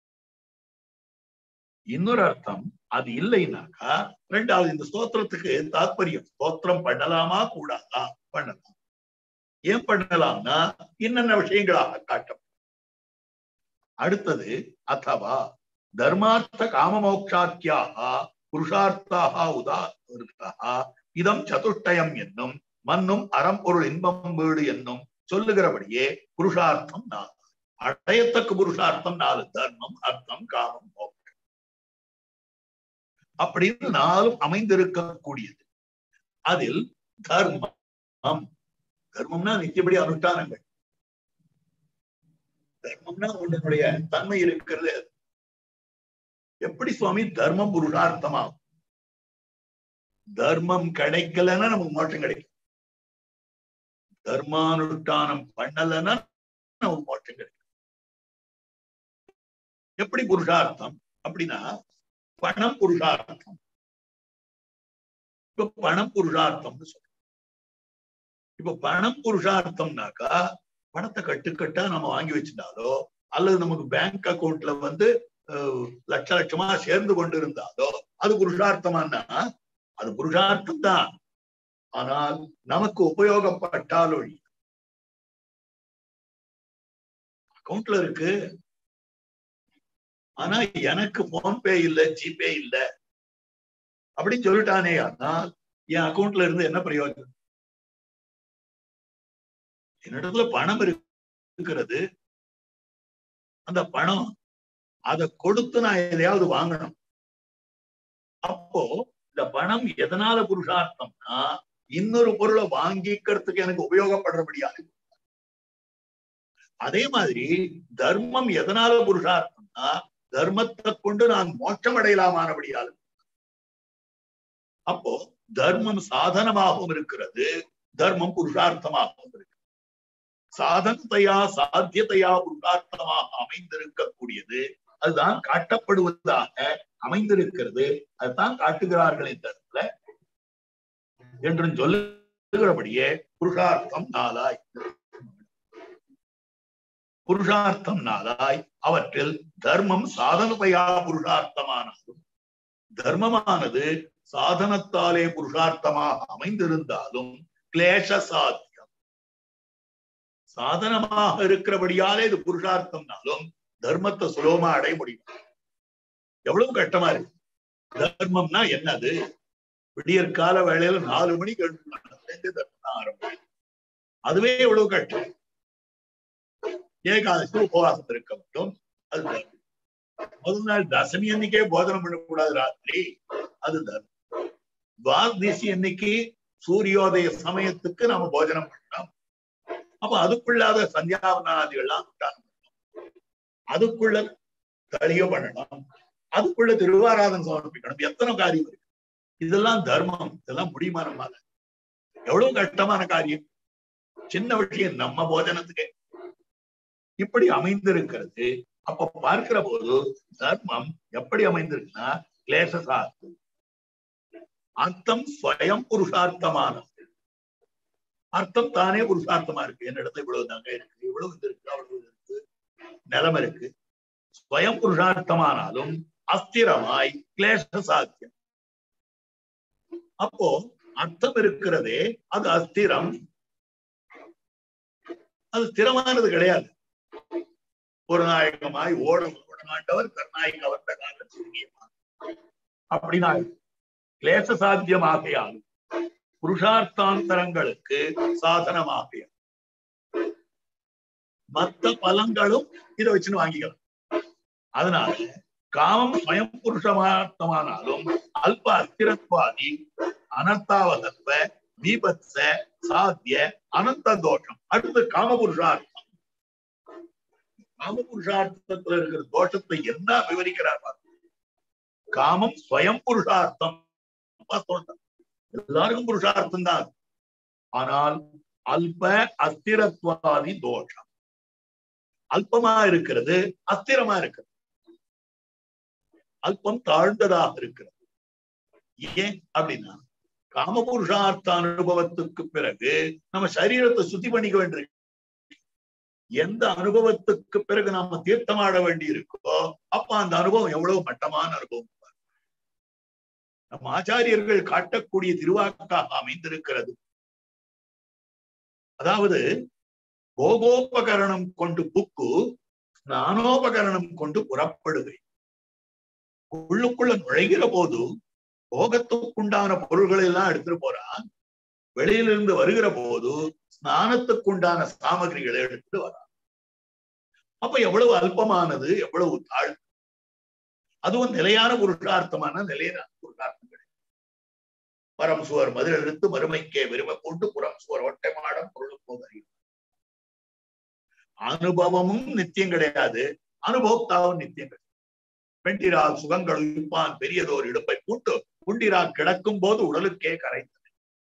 Speaker 2: இன்னொரு அர்த்தம் அது இல்லைன்னாக்கா ரெண்டாவது இந்த ஸ்தோத்திரத்துக்கு தாத்பரியம் ஸ்தோத்திரம் பண்ணலாமா கூடாதா பண்ணலாம் ஏன் பண்ணலாம்னா என்னென்ன விஷயங்களாக காட்டும் அடுத்தது அத்தவா தர்மார்த்த காமமோக்ஷாக்கியாக புருஷார்த்தாக உதார்த்தாக இதம் சதுஷ்டயம் என்னும் மன்னும் அறம்பொருள் இன்பம் வீடு என்னும் சொல்லுகிறபடியே புருஷார்த்தம் நாலு அடையத்தக்க புருஷார்த்தம் நாலு தர்மம் அர்த்தம் காமம் மோட்சம் அப்படின்னு நாலும் அமைந்திருக்கக்கூடியது அதில் தர்மம் தர்மம்னா நித்தியபடி அனுஷ்டானங்கள் தர்மம்னா உன்னுடைய தன்மை இருக்கிறது எப்படி சுவாமி தர்மம் புருஷார்த்தமாகும் தர்மம் கிடைக்கலன்னா நமக்கு மோட்சம் கிடைக்கும் தர்மானுஷ்டானம் பண்ணலன்னா நமக்கு மோட்சம் கிடைக்கும் எப்படி புருஷார்த்தம் அப்படின்னா பணம் புருஷார்த்தம் இப்ப பணம் புருஷார்த்தம்னு சொல்றோம் இப்ப பணம் புருஷார்த்தம்னாக்கா பணத்தை கட்டுக்கட்டா நம்ம வாங்கி வச்சிருந்தாலோ அல்லது நமக்கு பேங்க் அக்கவுண்ட்ல வந்து லட்ச லட்சமா சேர்ந்து கொண்டு இருந்தாலோ அது புருஷார்த்தமானா அது புருஷார்த்தம் தான் ஆனால் நமக்கு உபயோகப்பட்டால் ஒழி அக்கவுண்ட்ல இருக்கு ஆனா எனக்கு போன்பே இல்ல ஜிபே இல்ல அப்படின்னு சொல்லிட்டானே ஆனால் என் அக்கவுண்ட்ல இருந்து என்ன பிரயோஜனம் என்னிடத்துல பணம் இருக்கிறது அந்த பணம் அதை கொடுத்து நான் எதையாவது வாங்கணும் அப்போ இந்த பணம் எதனால புருஷார்த்தம்னா இன்னொரு பொருளை வாங்கிக்கிறதுக்கு எனக்கு உபயோகப்படுறபடியாது அதே மாதிரி தர்மம் எதனால புருஷார்த்தம்னா தர்மத்தை கொண்டு நான் மோட்சம் அடையலாமானபடியாது அப்போ தர்மம் சாதனமாகவும் இருக்கிறது தர்மம் புருஷார்த்தமாகவும் இருக்கு சாதனத்தையா சாத்தியத்தையா புருஷார்த்தமாக அமைந்திருக்கக்கூடியது அதுதான் காட்டப்படுவதாக அமைந்திருக்கிறது அதுதான் காட்டுகிறார்கள் இந்த இடத்துல என்று சொல்லுகிறபடியே புருஷார்த்தம் நாளாய் புருஷார்த்தம் நாளாய் அவற்றில் தர்மம் சாதனத்தையா புருஷார்த்தமானாலும் தர்மமானது சாதனத்தாலே புருஷார்த்தமாக அமைந்திருந்தாலும் கிளேச சாத்தியம் சாதனமாக இருக்கிறபடியாலே இது புருஷார்த்தம்னாலும் தர்மத்தை சுலபமா அடைய முடியும் எவ்வளவு கஷ்டமா இருக்கு தர்மம்னா என்னது விடியற் கால வேளையில நாலு மணிக்கு தர்மம் ஆரம்பம் அதுவே எவ்வளவு கஷ்டம் ஏகாதசி உபவாசம் இருக்க மட்டும் அது தர்மம் முதல் நாள் தசமி அன்னைக்கே போதனம் பண்ணக்கூடாது ராத்திரி அது தர்மம் துவாதசி அன்னைக்கு சூரியோதய சமயத்துக்கு நாம போஜனம் பண்ணலாம் அப்ப அதுக்குள்ளாத சந்தியாவனாதிகள்லாம் உண்டானம் அதுக்குள்ள தளிய பண்ணணும் அதுக்குள்ள திருவாராதனம் சமர்ப்பிக்கணும் எத்தனை காரியம் இருக்கு இதெல்லாம் தர்மம் இதெல்லாம் முடியுமா நம்மால எவ்வளவு கஷ்டமான காரியம் சின்ன விஷயம் நம்ம போஜனத்துக்கு இப்படி அமைந்திருக்கிறது அப்ப பார்க்கிற போது தர்மம் எப்படி அமைந்திருக்குன்னா கிளேசசாஸ்து அர்த்தம் ஸ்வயம் புருஷார்த்தமானது அர்த்தம் தானே புருஷார்த்தமா இருக்கு என்னிடத்துல இவ்வளவு தாங்க இருக்கு இவ்வளவு இது இருக்கு அவ்வளவு இது இருக்கு நிலம் இருக்கு ஸ்வயம் புருஷார்த்தமானாலும் அஸ்திரமாய் கிளேச சாத்தியம் அப்போ அர்த்தம் இருக்கிறதே அது அஸ்திரம் அது ஸ்திரமானது கிடையாது ஒரு நாயகமாய் ஓடம் ஓடமாண்டவர் கர்நாயக வந்த காலம் சுருங்கியமா அப்படின்னா கிளேச சாத்தியமாகையால் புருஷார்த்தாந்தரங்களுக்கு சாதனமாகையால் மத்த பலங்களும் இதை வச்சுன்னு வாங்கிக்கலாம் அதனால காமம் ஸ்வயம் புருஷமார்த்தமானாலும் அல்ப அஸ்திரத்வாதி அனர்த்தாவகத்வ தீபத்ச சாத்திய அனந்த தோஷம் அடுத்து காம புருஷார்த்தம் காம புருஷார்த்தத்துல இருக்கிற தோஷத்தை என்ன விவரிக்கிறார் காமம் ஸ்வயம் புருஷார்த்தம் எல்லாருக்கும் புருஷார்த்தம் தான் ஆனால் அல்ப அஸ்திரத்வாதி தோஷம் அல்பமா இருக்கிறது அஸ்திரமா இருக்கிறது அல்பம் தாழ்ந்ததாக இருக்கிறது ஏன் அப்படின்னா காமபுருஷார்த்த அனுபவத்துக்கு பிறகு நம்ம சரீரத்தை சுத்தி பண்ணிக்க வேண்டியிருக்கு எந்த அனுபவத்துக்கு பிறகு நாம தீர்த்தமாட வேண்டி இருக்கோ அப்ப அந்த அனுபவம் எவ்வளவு மட்டமான அனுபவம் நம் ஆச்சாரியர்கள் காட்டக்கூடிய திருவாக்காக அமைந்திருக்கிறது அதாவது போகோபகரணம் கொண்டு புக்கு ஸ்நானோபகரணம் கொண்டு புறப்படுகை உள்ளுக்குள்ள நுழைகிற போது போகத்துக்குண்டான பொருள்களை எல்லாம் எடுத்துட்டு போறான் வெளியிலிருந்து வருகிற போது ஸ்நானத்துக்குண்டான சாமகிரிகளை எடுத்துட்டு வரான் அப்ப எவ்வளவு அல்பமானது எவ்வளவு தாழ் அதுவும் நிலையான புருஷார்த்தமான நிலையான புருஷார்த்தம் கிடையாது பரம் சுவர் மதில் எடுத்து மறுமைக்கே விரும்ப கொண்டு புறம் சுவர் ஒட்டை மாடம் பொருளும் போது அறியும் அனுபவமும் நித்தியம் கிடையாது அனுபவத்தாவும் நித்தியம் கிடையாது பெண்டிரா சுகங்கள் உயிர்ப்பான் பெரியதோர் இடுப்பை கூட்டு குண்டிரா கிடக்கும் போது உடலுக்கே கரைத்தது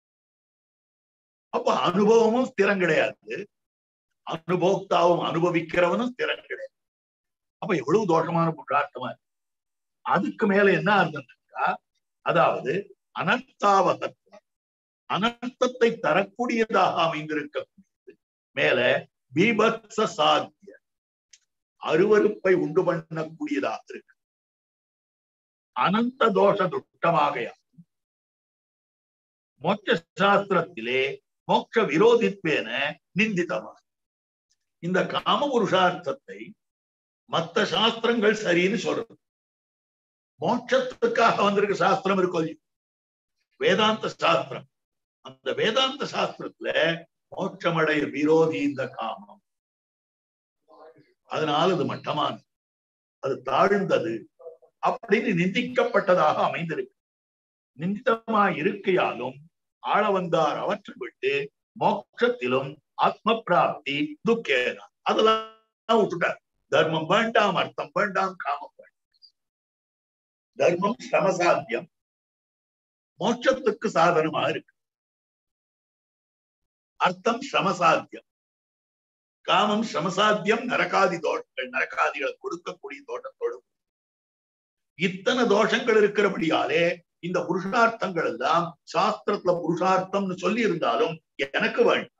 Speaker 2: அப்ப அனுபவமும் ஸ்திரம் கிடையாது அனுபோக்தாவும் அனுபவிக்கிறவனும் ஸ்திரம் கிடையாது அப்ப எவ்வளவு தோஷமான புருஷார்த்தமா இருக்கு அதுக்கு மேல என்ன அர்த்தம்னாக்கா அதாவது அனர்த்தாவகத்துவம் அனர்த்தத்தை தரக்கூடியதாக அமைந்திருக்கக்கூடியது மேல பீபத்ச சாத்திய அருவருப்பை உண்டு பண்ணக்கூடியதாக இருக்கு அனந்த தோஷ துட்டமாக மோட்ச சாஸ்திரத்திலே மோட்ச விரோதித்வேன நிந்திதமாக இந்த காம புருஷார்த்தத்தை மத்த சாஸ்திரங்கள் சரின்னு சொல்றது மோட்சத்துக்காக வந்திருக்க சாஸ்திரம் இருக்கும் வேதாந்த சாஸ்திரம் அந்த வேதாந்த சாஸ்திரத்துல மோட்சமடைய விரோதி இந்த காமம் அதனால அது மட்டமானது அது தாழ்ந்தது அப்படின்னு நிந்திக்கப்பட்டதாக அமைந்திருக்கு நிந்திதமா இருக்கையாலும் ஆள வந்தார் அவற்றை விட்டு மோட்சத்திலும் ஆத்ம பிராப்தி துக்கேனா அதெல்லாம் விட்டுட்டார் தர்மம் வேண்டாம் அர்த்தம் வேண்டாம் காமம் வேண்டாம் தர்மம் சமசாத்தியம் மோட்சத்துக்கு சாதனமா இருக்கு அர்த்தம் சமசாத்தியம் காமம் சமசாத்தியம் நரகாதி தோஷங்கள் நரகாதிகளை கொடுக்கக்கூடிய தோட்டத்தோடு இத்தனை தோஷங்கள் இருக்கிறபடியாலே இந்த புருஷார்த்தங்கள் எல்லாம் சாஸ்திரத்துல புருஷார்த்தம்னு சொல்லி இருந்தாலும் எனக்கு வேண்டாம்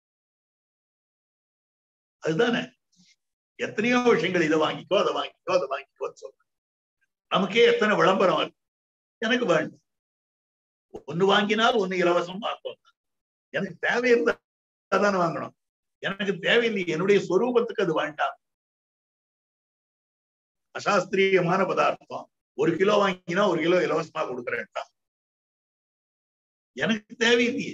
Speaker 2: அதுதானே எத்தனையோ விஷயங்கள் இதை வாங்கிக்கோ அதை வாங்கிக்கோ அதை வாங்கிக்கோன்னு சொல்றேன் நமக்கே எத்தனை விளம்பரம் இருக்கு எனக்கு வேண்டாம் ஒண்ணு வாங்கினால் ஒண்ணு இலவசம் பார்த்தோம் எனக்கு தேவை இருந்தா தானே வாங்கணும் எனக்கு தேவையில்லை என்னுடைய சொரூபத்துக்கு அது வேண்டாம் அசாஸ்திரியமான பதார்த்தம் ஒரு கிலோ வாங்கினா ஒரு கிலோ இலவசமா கொடுக்குறேன்டா எனக்கு தேவையில்லையே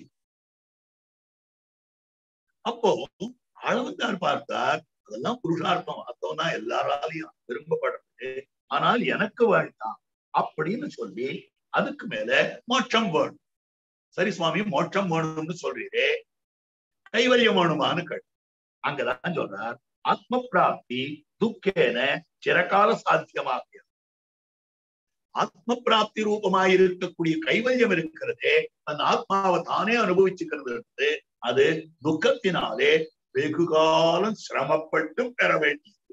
Speaker 2: அப்போ ஆளவந்தார் பார்த்தார் அதெல்லாம் புருஷார்த்தம் அர்த்தம்னா எல்லாராலையும் விரும்பப்படுறது ஆனால் எனக்கு வேண்டாம் அப்படின்னு சொல்லி அதுக்கு மேல மோட்சம் வேணும் சரி சுவாமி மோட்சம் வேணும்னு சொல்றீரே கைவல்யம் வேணுமான்னு கேட்டு அங்கதான் சொல்றார் ஆத்ம பிராப்தி துக்கேன சிறகால சாத்தியமாகிய ஆத்ம பிராப்தி ரூபமாய் இருக்கக்கூடிய கைவல்யம் இருக்கிறதே அந்த ஆத்மாவை தானே அனுபவிச்சுக்கிறது அது துக்கத்தினாலே வெகு காலம் சிரமப்பட்டும் பெற வேண்டியது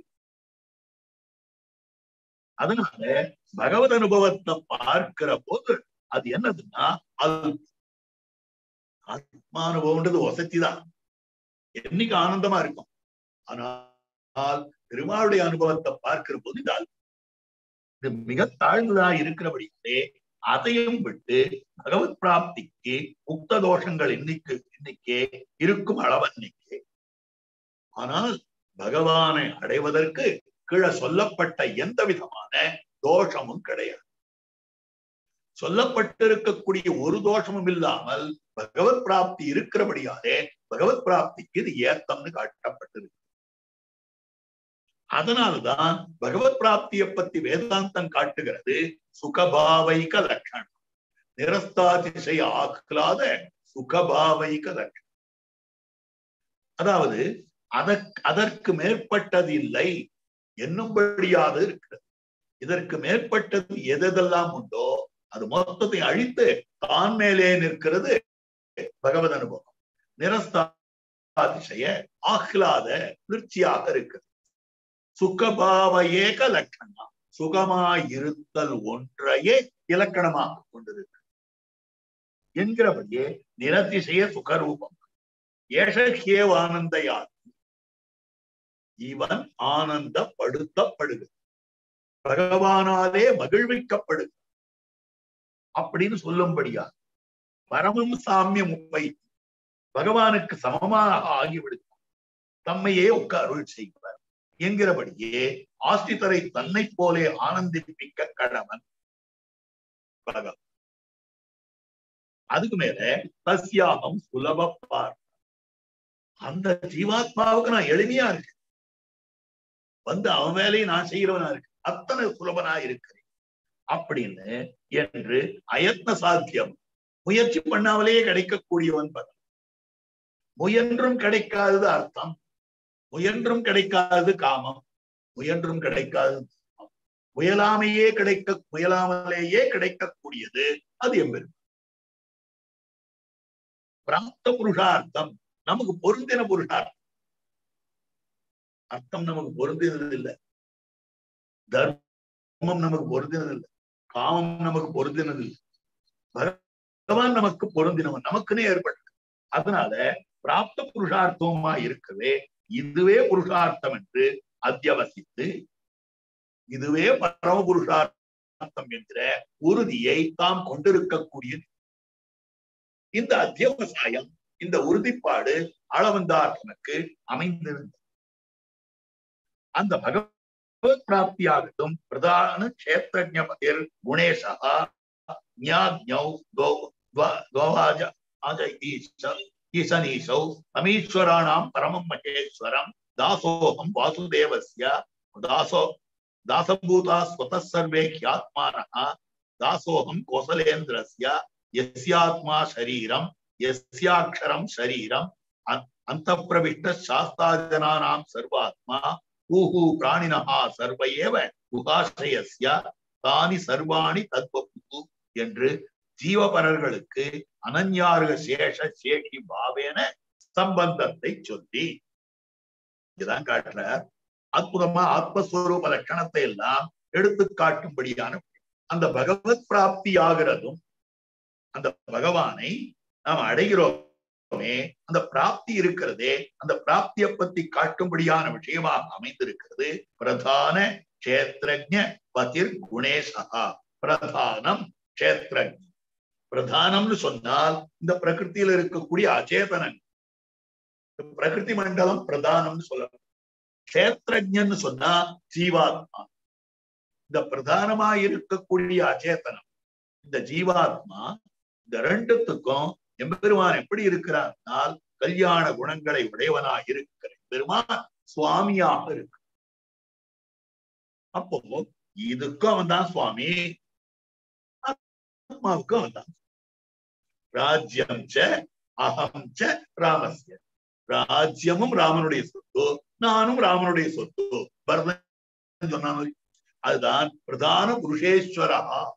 Speaker 2: அதனால பகவத் அனுபவத்தை பார்க்கிற போது அது என்னதுன்னா அது ஆத்மானுபவம்ன்றது வசதி தான் என்னைக்கு ஆனந்தமா இருக்கும் ஆனால் பெருமாளுடைய அனுபவத்தை பார்க்கிற போது இது இது மிக தாழ்ந்ததா இருக்கிறபடியே அதையும் விட்டு பகவத் பிராப்திக்கு முக்த தோஷங்கள் இன்னைக்கு இன்னைக்கே இருக்கும் அளவன்னைக்கு ஆனால் பகவானை அடைவதற்கு கீழே சொல்லப்பட்ட எந்த விதமான தோஷமும் கிடையாது சொல்லப்பட்டிருக்கக்கூடிய ஒரு தோஷமும் இல்லாமல் பகவத் பிராப்தி இருக்கிறபடியாலே பகவத் பிராப்திக்கு இது ஏத்தம்னு காட்டப்பட்டிருக்கு அதனால்தான் பகவத் பிராப்தியை பத்தி வேதாந்தம் காட்டுகிறது சுகபாவைக லட்சணம் நிரஸ்தாதிசய ஆக்கலாத சுகபாவைக லட்சணம் அதாவது அதற்கு அதற்கு மேற்பட்டது இல்லை என்னும்படியாக இருக்கிறது இதற்கு மேற்பட்டது எதெல்லாம் உண்டோ அது மொத்தத்தை அழித்து தான் மேலே நிற்கிறது பகவத் அனுபவம் நிரஸ்தாதிசய ஆஹ்லாத குளிர்ச்சியாக இருக்குது சுகபாவ ஏக லட்சணம் சுகமாயிருத்தல் ஒன்றையே இலக்கணமாக கொண்டிருக்கு என்கிறபடியே நிரதிசய சுகரூபம் ஏஷேவானந்த யார் இவன் ஆனந்தப்படுத்தப்படுகிறது பகவானாலே மகிழ்விக்கப்படுது அப்படின்னு சொல்லும்படியா பரமம் சாமியம் உப்பை பகவானுக்கு சமமாக ஆகிவிடுகிறார் தம்மையே ஒக்க அருள் செய்வார் என்கிறபடியே ஆஸ்திதரை தன்னை போலே ஆனந்திப்பிக்க கடவன் பகவான் அதுக்கு மேல தஸ்யாகம் சுலபப்பார் அந்த ஜீவாத்மாவுக்கு நான் எளிமையா இருக்கேன் வந்து அவன் வேலையை நான் செய்யறவனா இருக்கு அத்தனை சுலபனா இருக்கிறேன் அப்படின்னு என்று அயத்ன சாத்தியம் முயற்சி பண்ணாமலேயே கிடைக்கக்கூடியவன் பதம் முயன்றும் கிடைக்காதது அர்த்தம் முயன்றும் கிடைக்காதது காமம் முயன்றும் கிடைக்காதது காமம். முயலாமையே கிடைக்க முயலாமலேயே கிடைக்கக்கூடியது அது எம்பெரும் பிராப்த புருஷார்த்தம் நமக்கு பொருந்தின புருஷார்த்தம் அர்த்தம் நமக்கு பொருந்தினது இல்லை தர்மம் நமக்கு பொருந்தினது இல்லை காமம் நமக்கு பொருந்தினது இல்லை பகவான் நமக்கு பொருந்தினவன் நமக்குன்னே ஏற்பட்டது அதனால பிராப்த புருஷார்த்தமா இருக்கவே இதுவே புருஷார்த்தம் என்று அத்தியவசித்து இதுவே பரம புருஷார்த்தம் என்கிற உறுதியை தாம் கொண்டிருக்கக்கூடியது இந்த அத்தியவசாயம் இந்த உறுதிப்பாடு அளவந்தார்த்தனுக்கு அமைந்திருந்தது அந்த பகவத் பிராப்தியாகட்டும் பிரதான கஷேத்திரஜபதிர் குணேசா ஞாக்ஞௌ கோ- துவ- துவாஜ ஆஜ ஈச ஈசனீசௌ அமீஸ்வராணாம் பரமம் மகேஸ்வரம் தாசோகம் வாசுதேவஸ்ய தாசோ தாசபூதா ஸ்வதः சர்வே ஹ்யாத்மானः தாசோகம் கோசலேந்திரஸ்ய यस्यात्मा शरीरम यस्याक्षरम शरीरम अंतप्रविष्ट शास्त्राजनानां सर्वात्मा ऊहु प्राणिनः सर्व एव உகாசயஸ்ய தானி சர்வாணி தத்வபு என்று ஜீவபரர்களுக்கு அனன்யார்க சேஷ சேஷி பாவேன சம்பந்தத்தை சொல்லி இதான் காட்டுறார் அற்புதமா ஆத்மஸ்வரூப லட்சணத்தை எல்லாம் எடுத்து காட்டும்படியான அந்த பகவத் பிராப்தி ஆகிறதும் அந்த பகவானை நாம் அடைகிறோமே அந்த பிராப்தி இருக்கிறதே அந்த பிராப்தியை பத்தி காட்டும்படியான விஷயமாக அமைந்திருக்கிறது பிரதான கஷேத்திரஜ பதிர் குணேசா பிரதானம் கஷேத்திரஜ பிரதானம்னு சொன்னால் இந்த பிரகிருத்தியில இருக்கக்கூடிய அச்சேதனன் பிரகிருதி மண்டலம் பிரதானம்னு சொல்லணும் கஷேத்திரஜன்னு சொன்னா ஜீவாத்மா இந்த பிரதானமா இருக்கக்கூடிய அச்சேதனம் இந்த ஜீவாத்மா இந்த ரெண்டுத்துக்கும் எம்பெருமான் எப்படி இருக்கிறார்னால் கல்யாண குணங்களை உடையவனாக இருக்கிற பெருமான் சுவாமியாக இருக்கு அப்போ இதுக்கும் அவன் தான் சுவாமி ஆத்மாவுக்கும் அவன் தான் ராஜ்யம் ச அகம் ச ராமஸ்ய ராஜ்யமும் ராமனுடைய சொத்து நானும் ராமனுடைய சொத்து பரதன் சொன்னான் அதுதான் பிரதான புருஷேஸ்வரா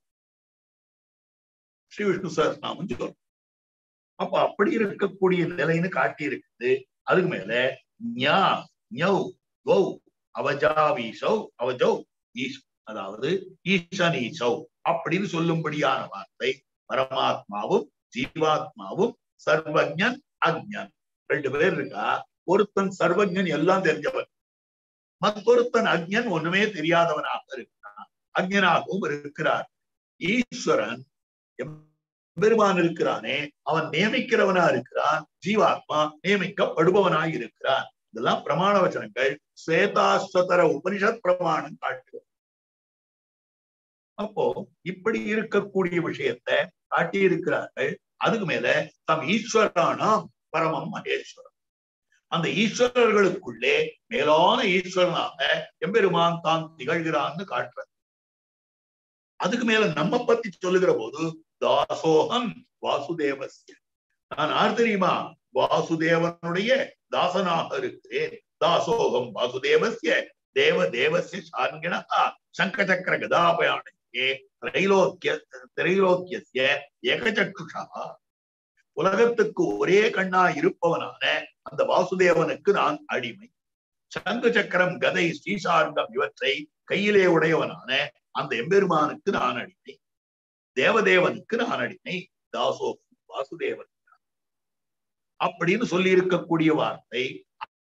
Speaker 2: ஸ்ரீ விஷ்ணு சஹஸ்ரநாமம் சொல்றோம் அப்ப அப்படி இருக்கக்கூடிய நிலைன்னு காட்டி இருக்குது அதுக்கு மேல ஞா ஞௌ கௌ அவஜாவீசௌ அவஜௌ ஈஸ் அதாவது ஈசனீசௌ அப்படின்னு சொல்லும்படியான வார்த்தை பரமாத்மாவும் ஜீவாத்மாவும் சர்வஜன் அக்ஞன் ரெண்டு பேர் இருக்கா ஒருத்தன் சர்வஜன் எல்லாம் தெரிஞ்சவன் மற்றொருத்தன் அக்ஞன் ஒண்ணுமே தெரியாதவனாக இருக்கிறான் அக்ஞனாகவும் இருக்கிறார் ஈஸ்வரன் பெருமான் இருக்கிறானே அவன் நியமிக்கிறவனா இருக்கிறான் ஜீவாத்மா நியமிக்கப்படுபவனாய் இருக்கிறான் இதெல்லாம் பிரமாண வச்சனங்கள் ஸ்வேதாஸ்வதர உபனிஷத் பிரமாணம் காட்டு அப்போ இப்படி இருக்கக்கூடிய விஷயத்தை காட்டி இருக்கிறார்கள் அதுக்கு மேல தம் ஈஸ்வரானாம் பரமம் மகேஸ்வரம் அந்த ஈஸ்வரர்களுக்குள்ளே மேலான ஈஸ்வரனாக எம்பெருமான் தான் திகழ்கிறான்னு காட்டுறார் அதுக்கு மேல நம்ம பத்தி சொல்லுகிற போது தாசோகம் வாசுதேவஸ்ய நான் யார் தெரியுமா வாசுதேவனுடைய தாசனாக இருக்கிறேன் தாசோகம் வாசுதேவஸ்ய தேவ தேவசிய சாங்கிணா சங்கசக்கர கதாபயானே திரைலோக்கிய திரைலோக்கிய ஏகச்சக்ஷா உலகத்துக்கு ஒரே கண்ணா இருப்பவனான அந்த வாசுதேவனுக்கு நான் அடிமை சங்கு சக்கரம் கதை ஸ்ரீசார்கம் இவற்றை கையிலே உடையவனான அந்த எம்பெருமானுக்கு நான் அடிமை தேவதேவனுக்கு நான் அடிமை தாசோ வாசுதேவன் அப்படின்னு சொல்லி இருக்கக்கூடிய வார்த்தை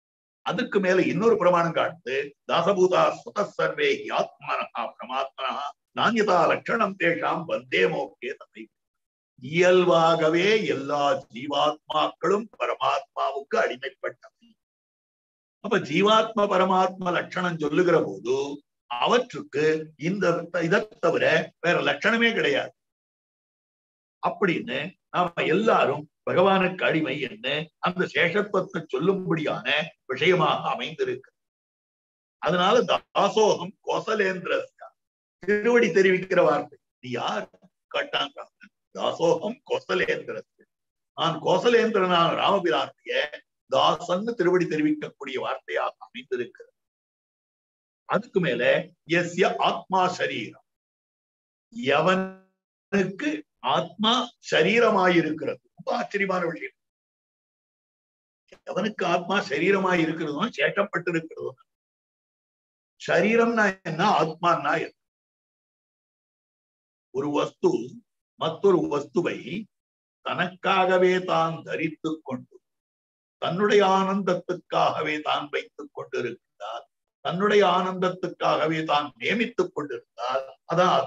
Speaker 2: அதுக்கு மேல இன்னொரு பிரமாணம் காட்டுது தாசபூதா சுத சர்வே ஆத்மனா பிரமாத்மனா நான்யதா லட்சணம் தேஷாம் வந்தே மோக்கே ததை இயல்பாகவே எல்லா ஜீவாத்மாக்களும் பரமாத்மாவுக்கு அடிமைப்பட்டவை அப்ப ஜீவாத்ம பரமாத்ம லட்சணம் சொல்லுகிற போது அவற்றுக்கு இந்த இதை தவிர வேற லட்சணமே கிடையாது அப்படின்னு நாம எல்லாரும் பகவானுக்கு அடிமை என்று அந்த சேஷத்துவத்தை சொல்லும்படியான விஷயமாக அமைந்திருக்கு அதனால தாசோகம் கோசலேந்திர திருவடி தெரிவிக்கிற வார்த்தை நீ யார் கேட்டாங்க தாசோகம் கோசலேந்திர நான் கோசலேந்திரனான ராமபிரானுடைய தாசன்னு திருவடி தெரிவிக்கக்கூடிய வார்த்தையாக அமைந்திருக்கிறது அதுக்கு மேல எஸ்ய ஆத்மா சரீரம் எவனுக்கு ஆத்மா சரீரமாயிருக்கிறது ரொம்ப ஆச்சரியமான விஷயம் எவனுக்கு ஆத்மா சரீரமாய் இருக்கிறதோ சேட்டப்பட்டிருக்கிறதோ சரீரம்னா என்ன ஆத்மான்னா என்ன ஒரு வஸ்து மற்றொரு வஸ்துவை தனக்காகவே தான் தரித்துக் கொண்டு தன்னுடைய ஆனந்தத்துக்காகவே தான் வைத்துக் கொண்டிருக்கிறார் தன்னுடைய ஆனந்தத்துக்காகவே தான் நியமித்துக் கொண்டிருந்தால் அதான்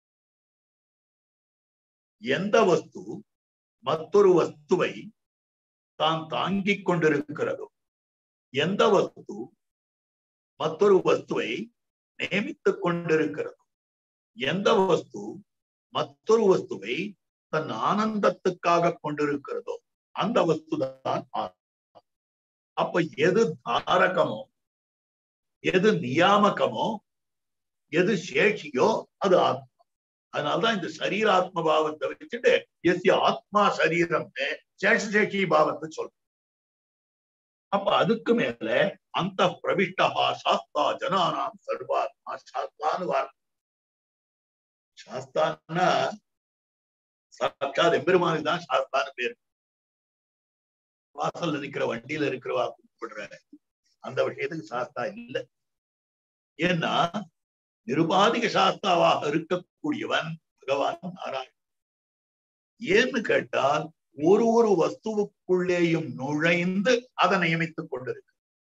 Speaker 2: எந்த வஸ்து மற்றொரு வஸ்துவை தான் தாங்கிக் கொண்டிருக்கிறதோ எந்த வஸ்து மற்றொரு வஸ்துவை நியமித்துக் கொண்டிருக்கிறதோ எந்த வஸ்து மற்றொரு வஸ்துவை தன் ஆனந்தத்துக்காக கொண்டிருக்கிறதோ அந்த வஸ்து தான் அப்ப எது தாரகமோ எது நியாமகமோ எது சேஷியோ அது ஆத்மா அதனாலதான் இந்த சரீராத்ம பாவத்தை வச்சுட்டு எஸ்ய ஆத்மா சரீரம்னு சேஷசேஷி பாவத்தை சொல்றோம் அப்ப அதுக்கு மேல அந்த பிரவிஷ்டா சாஸ்தா ஜனானாம் சர்வாத்மா சாஸ்தான்னு வார்த்தை சாஸ்தான்னா சாட்சாத் எம்பெருமானுக்கு தான் சாஸ்தான்னு பேரு வாசல்ல நிக்கிற வண்டியில இருக்கிறவா கூப்பிடுற அந்த விஷயத்துக்கு சாஸ்தா இல்ல ஏன்னா நிருபாதிக சாஸ்தாவாக இருக்கக்கூடியவன் பகவான் நாராயணன் ஏன்னு கேட்டால் ஒரு ஒரு வஸ்துவுக்குள்ளேயும் நுழைந்து அதை நியமித்துக் கொண்டிருக்கு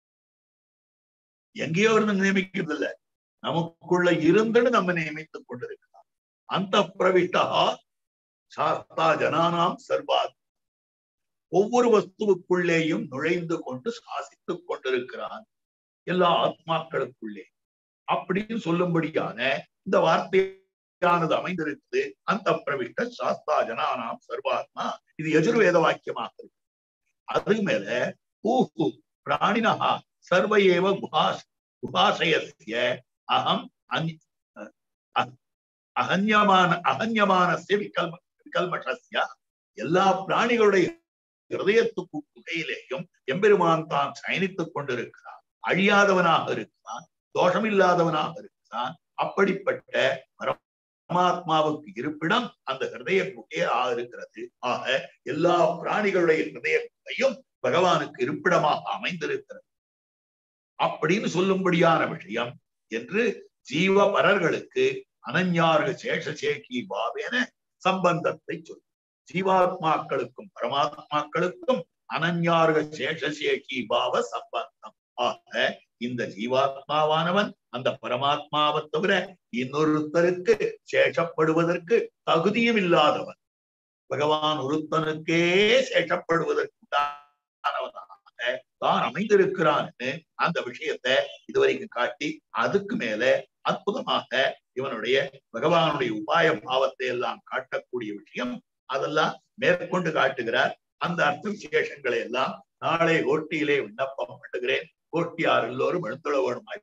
Speaker 2: எங்கேயோ இருந்து நியமிக்கிறது இல்ல நமக்குள்ள இருந்துன்னு நம்ம நியமித்துக் கொண்டிருக்கலாம் அந்த பிரவிஷ்டா சாஸ்தா ஜனானாம் சர்வாத் ஒவ்வொரு வஸ்துவுக்குள்ளேயும் நுழைந்து கொண்டு சாசித்துக் கொண்டிருக்கிறான் எல்லா ஆத்மாக்களுக்குள்ளே அப்படின்னு சொல்லும்படியான இந்த வார்த்தையானது அமைந்திருக்குது அந்த பிரவிஷ்ட சாஸ்தா ஜனானாம் சர்வாத்மா இது எஜுர்வேத வாக்கியமாக இருக்கு அது மேல ஊஹு பிராணினஹா சர்வ ஏவ குஹாஸ் குஹாசயஸ்ய அகம் அகன்யமான அகன்யமானசிய விகல்ம விகல்மஷஸ்ய எல்லா பிராணிகளுடைய ஹிருதயத்துக்கு குகையிலேயும் எம்பெருமான் தான் சயனித்துக் கொண்டிருக்கிறான் அழியாதவனாக இருக்கிறான் தோஷமில்லாதவனாக இருக்கிறான் அப்படிப்பட்ட பரமாத்மாவுக்கு இருப்பிடம் அந்த ஹிருதய குகையாக இருக்கிறது ஆக எல்லா பிராணிகளுடைய ஹிருதய குகையும் பகவானுக்கு இருப்பிடமாக அமைந்திருக்கிறது அப்படின்னு சொல்லும்படியான விஷயம் என்று ஜீவ பரர்களுக்கு அனஞ்ஞார்க சேஷசேகி பாவேன சம்பந்தத்தை சொல்லு ஜீவாத்மாக்களுக்கும் பரமாத்மாக்களுக்கும் அனஞ்ஞார்க சேஷசேகி பாவ சம்பந்தம் ஆக இந்த ஜீவாத்மாவானவன் அந்த பரமாத்மாவை தவிர இன்னொருத்தருக்கு சேஷப்படுவதற்கு தகுதியும் இல்லாதவன் பகவான் ஒருத்தனுக்கே சேஷப்படுவதற்கு தான் அமைந்திருக்கிறான்னு அந்த விஷயத்தை இதுவரைக்கும் காட்டி அதுக்கு மேல அற்புதமாக இவனுடைய பகவானுடைய உபாய பாவத்தை எல்லாம் காட்டக்கூடிய விஷயம் அதெல்லாம் மேற்கொண்டு காட்டுகிறார் அந்த அர்த்த விசேஷங்களை எல்லாம் நாளை ஓட்டியிலே விண்ணப்பம் பண்ணுகிறேன் கோட்டியார் எல்லோரும் எழுந்துள்ள வேணுமாய்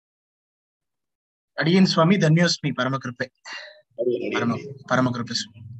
Speaker 1: ಅಡಿಯನ್ ಸ್ವಾಮಿ ಧನ್ಯೋಸ್ಮಿ ಪರಮಕೃಪೆ ಪರಮ ಪರಮಕೃಪೆ ಸ್ವಾಮಿ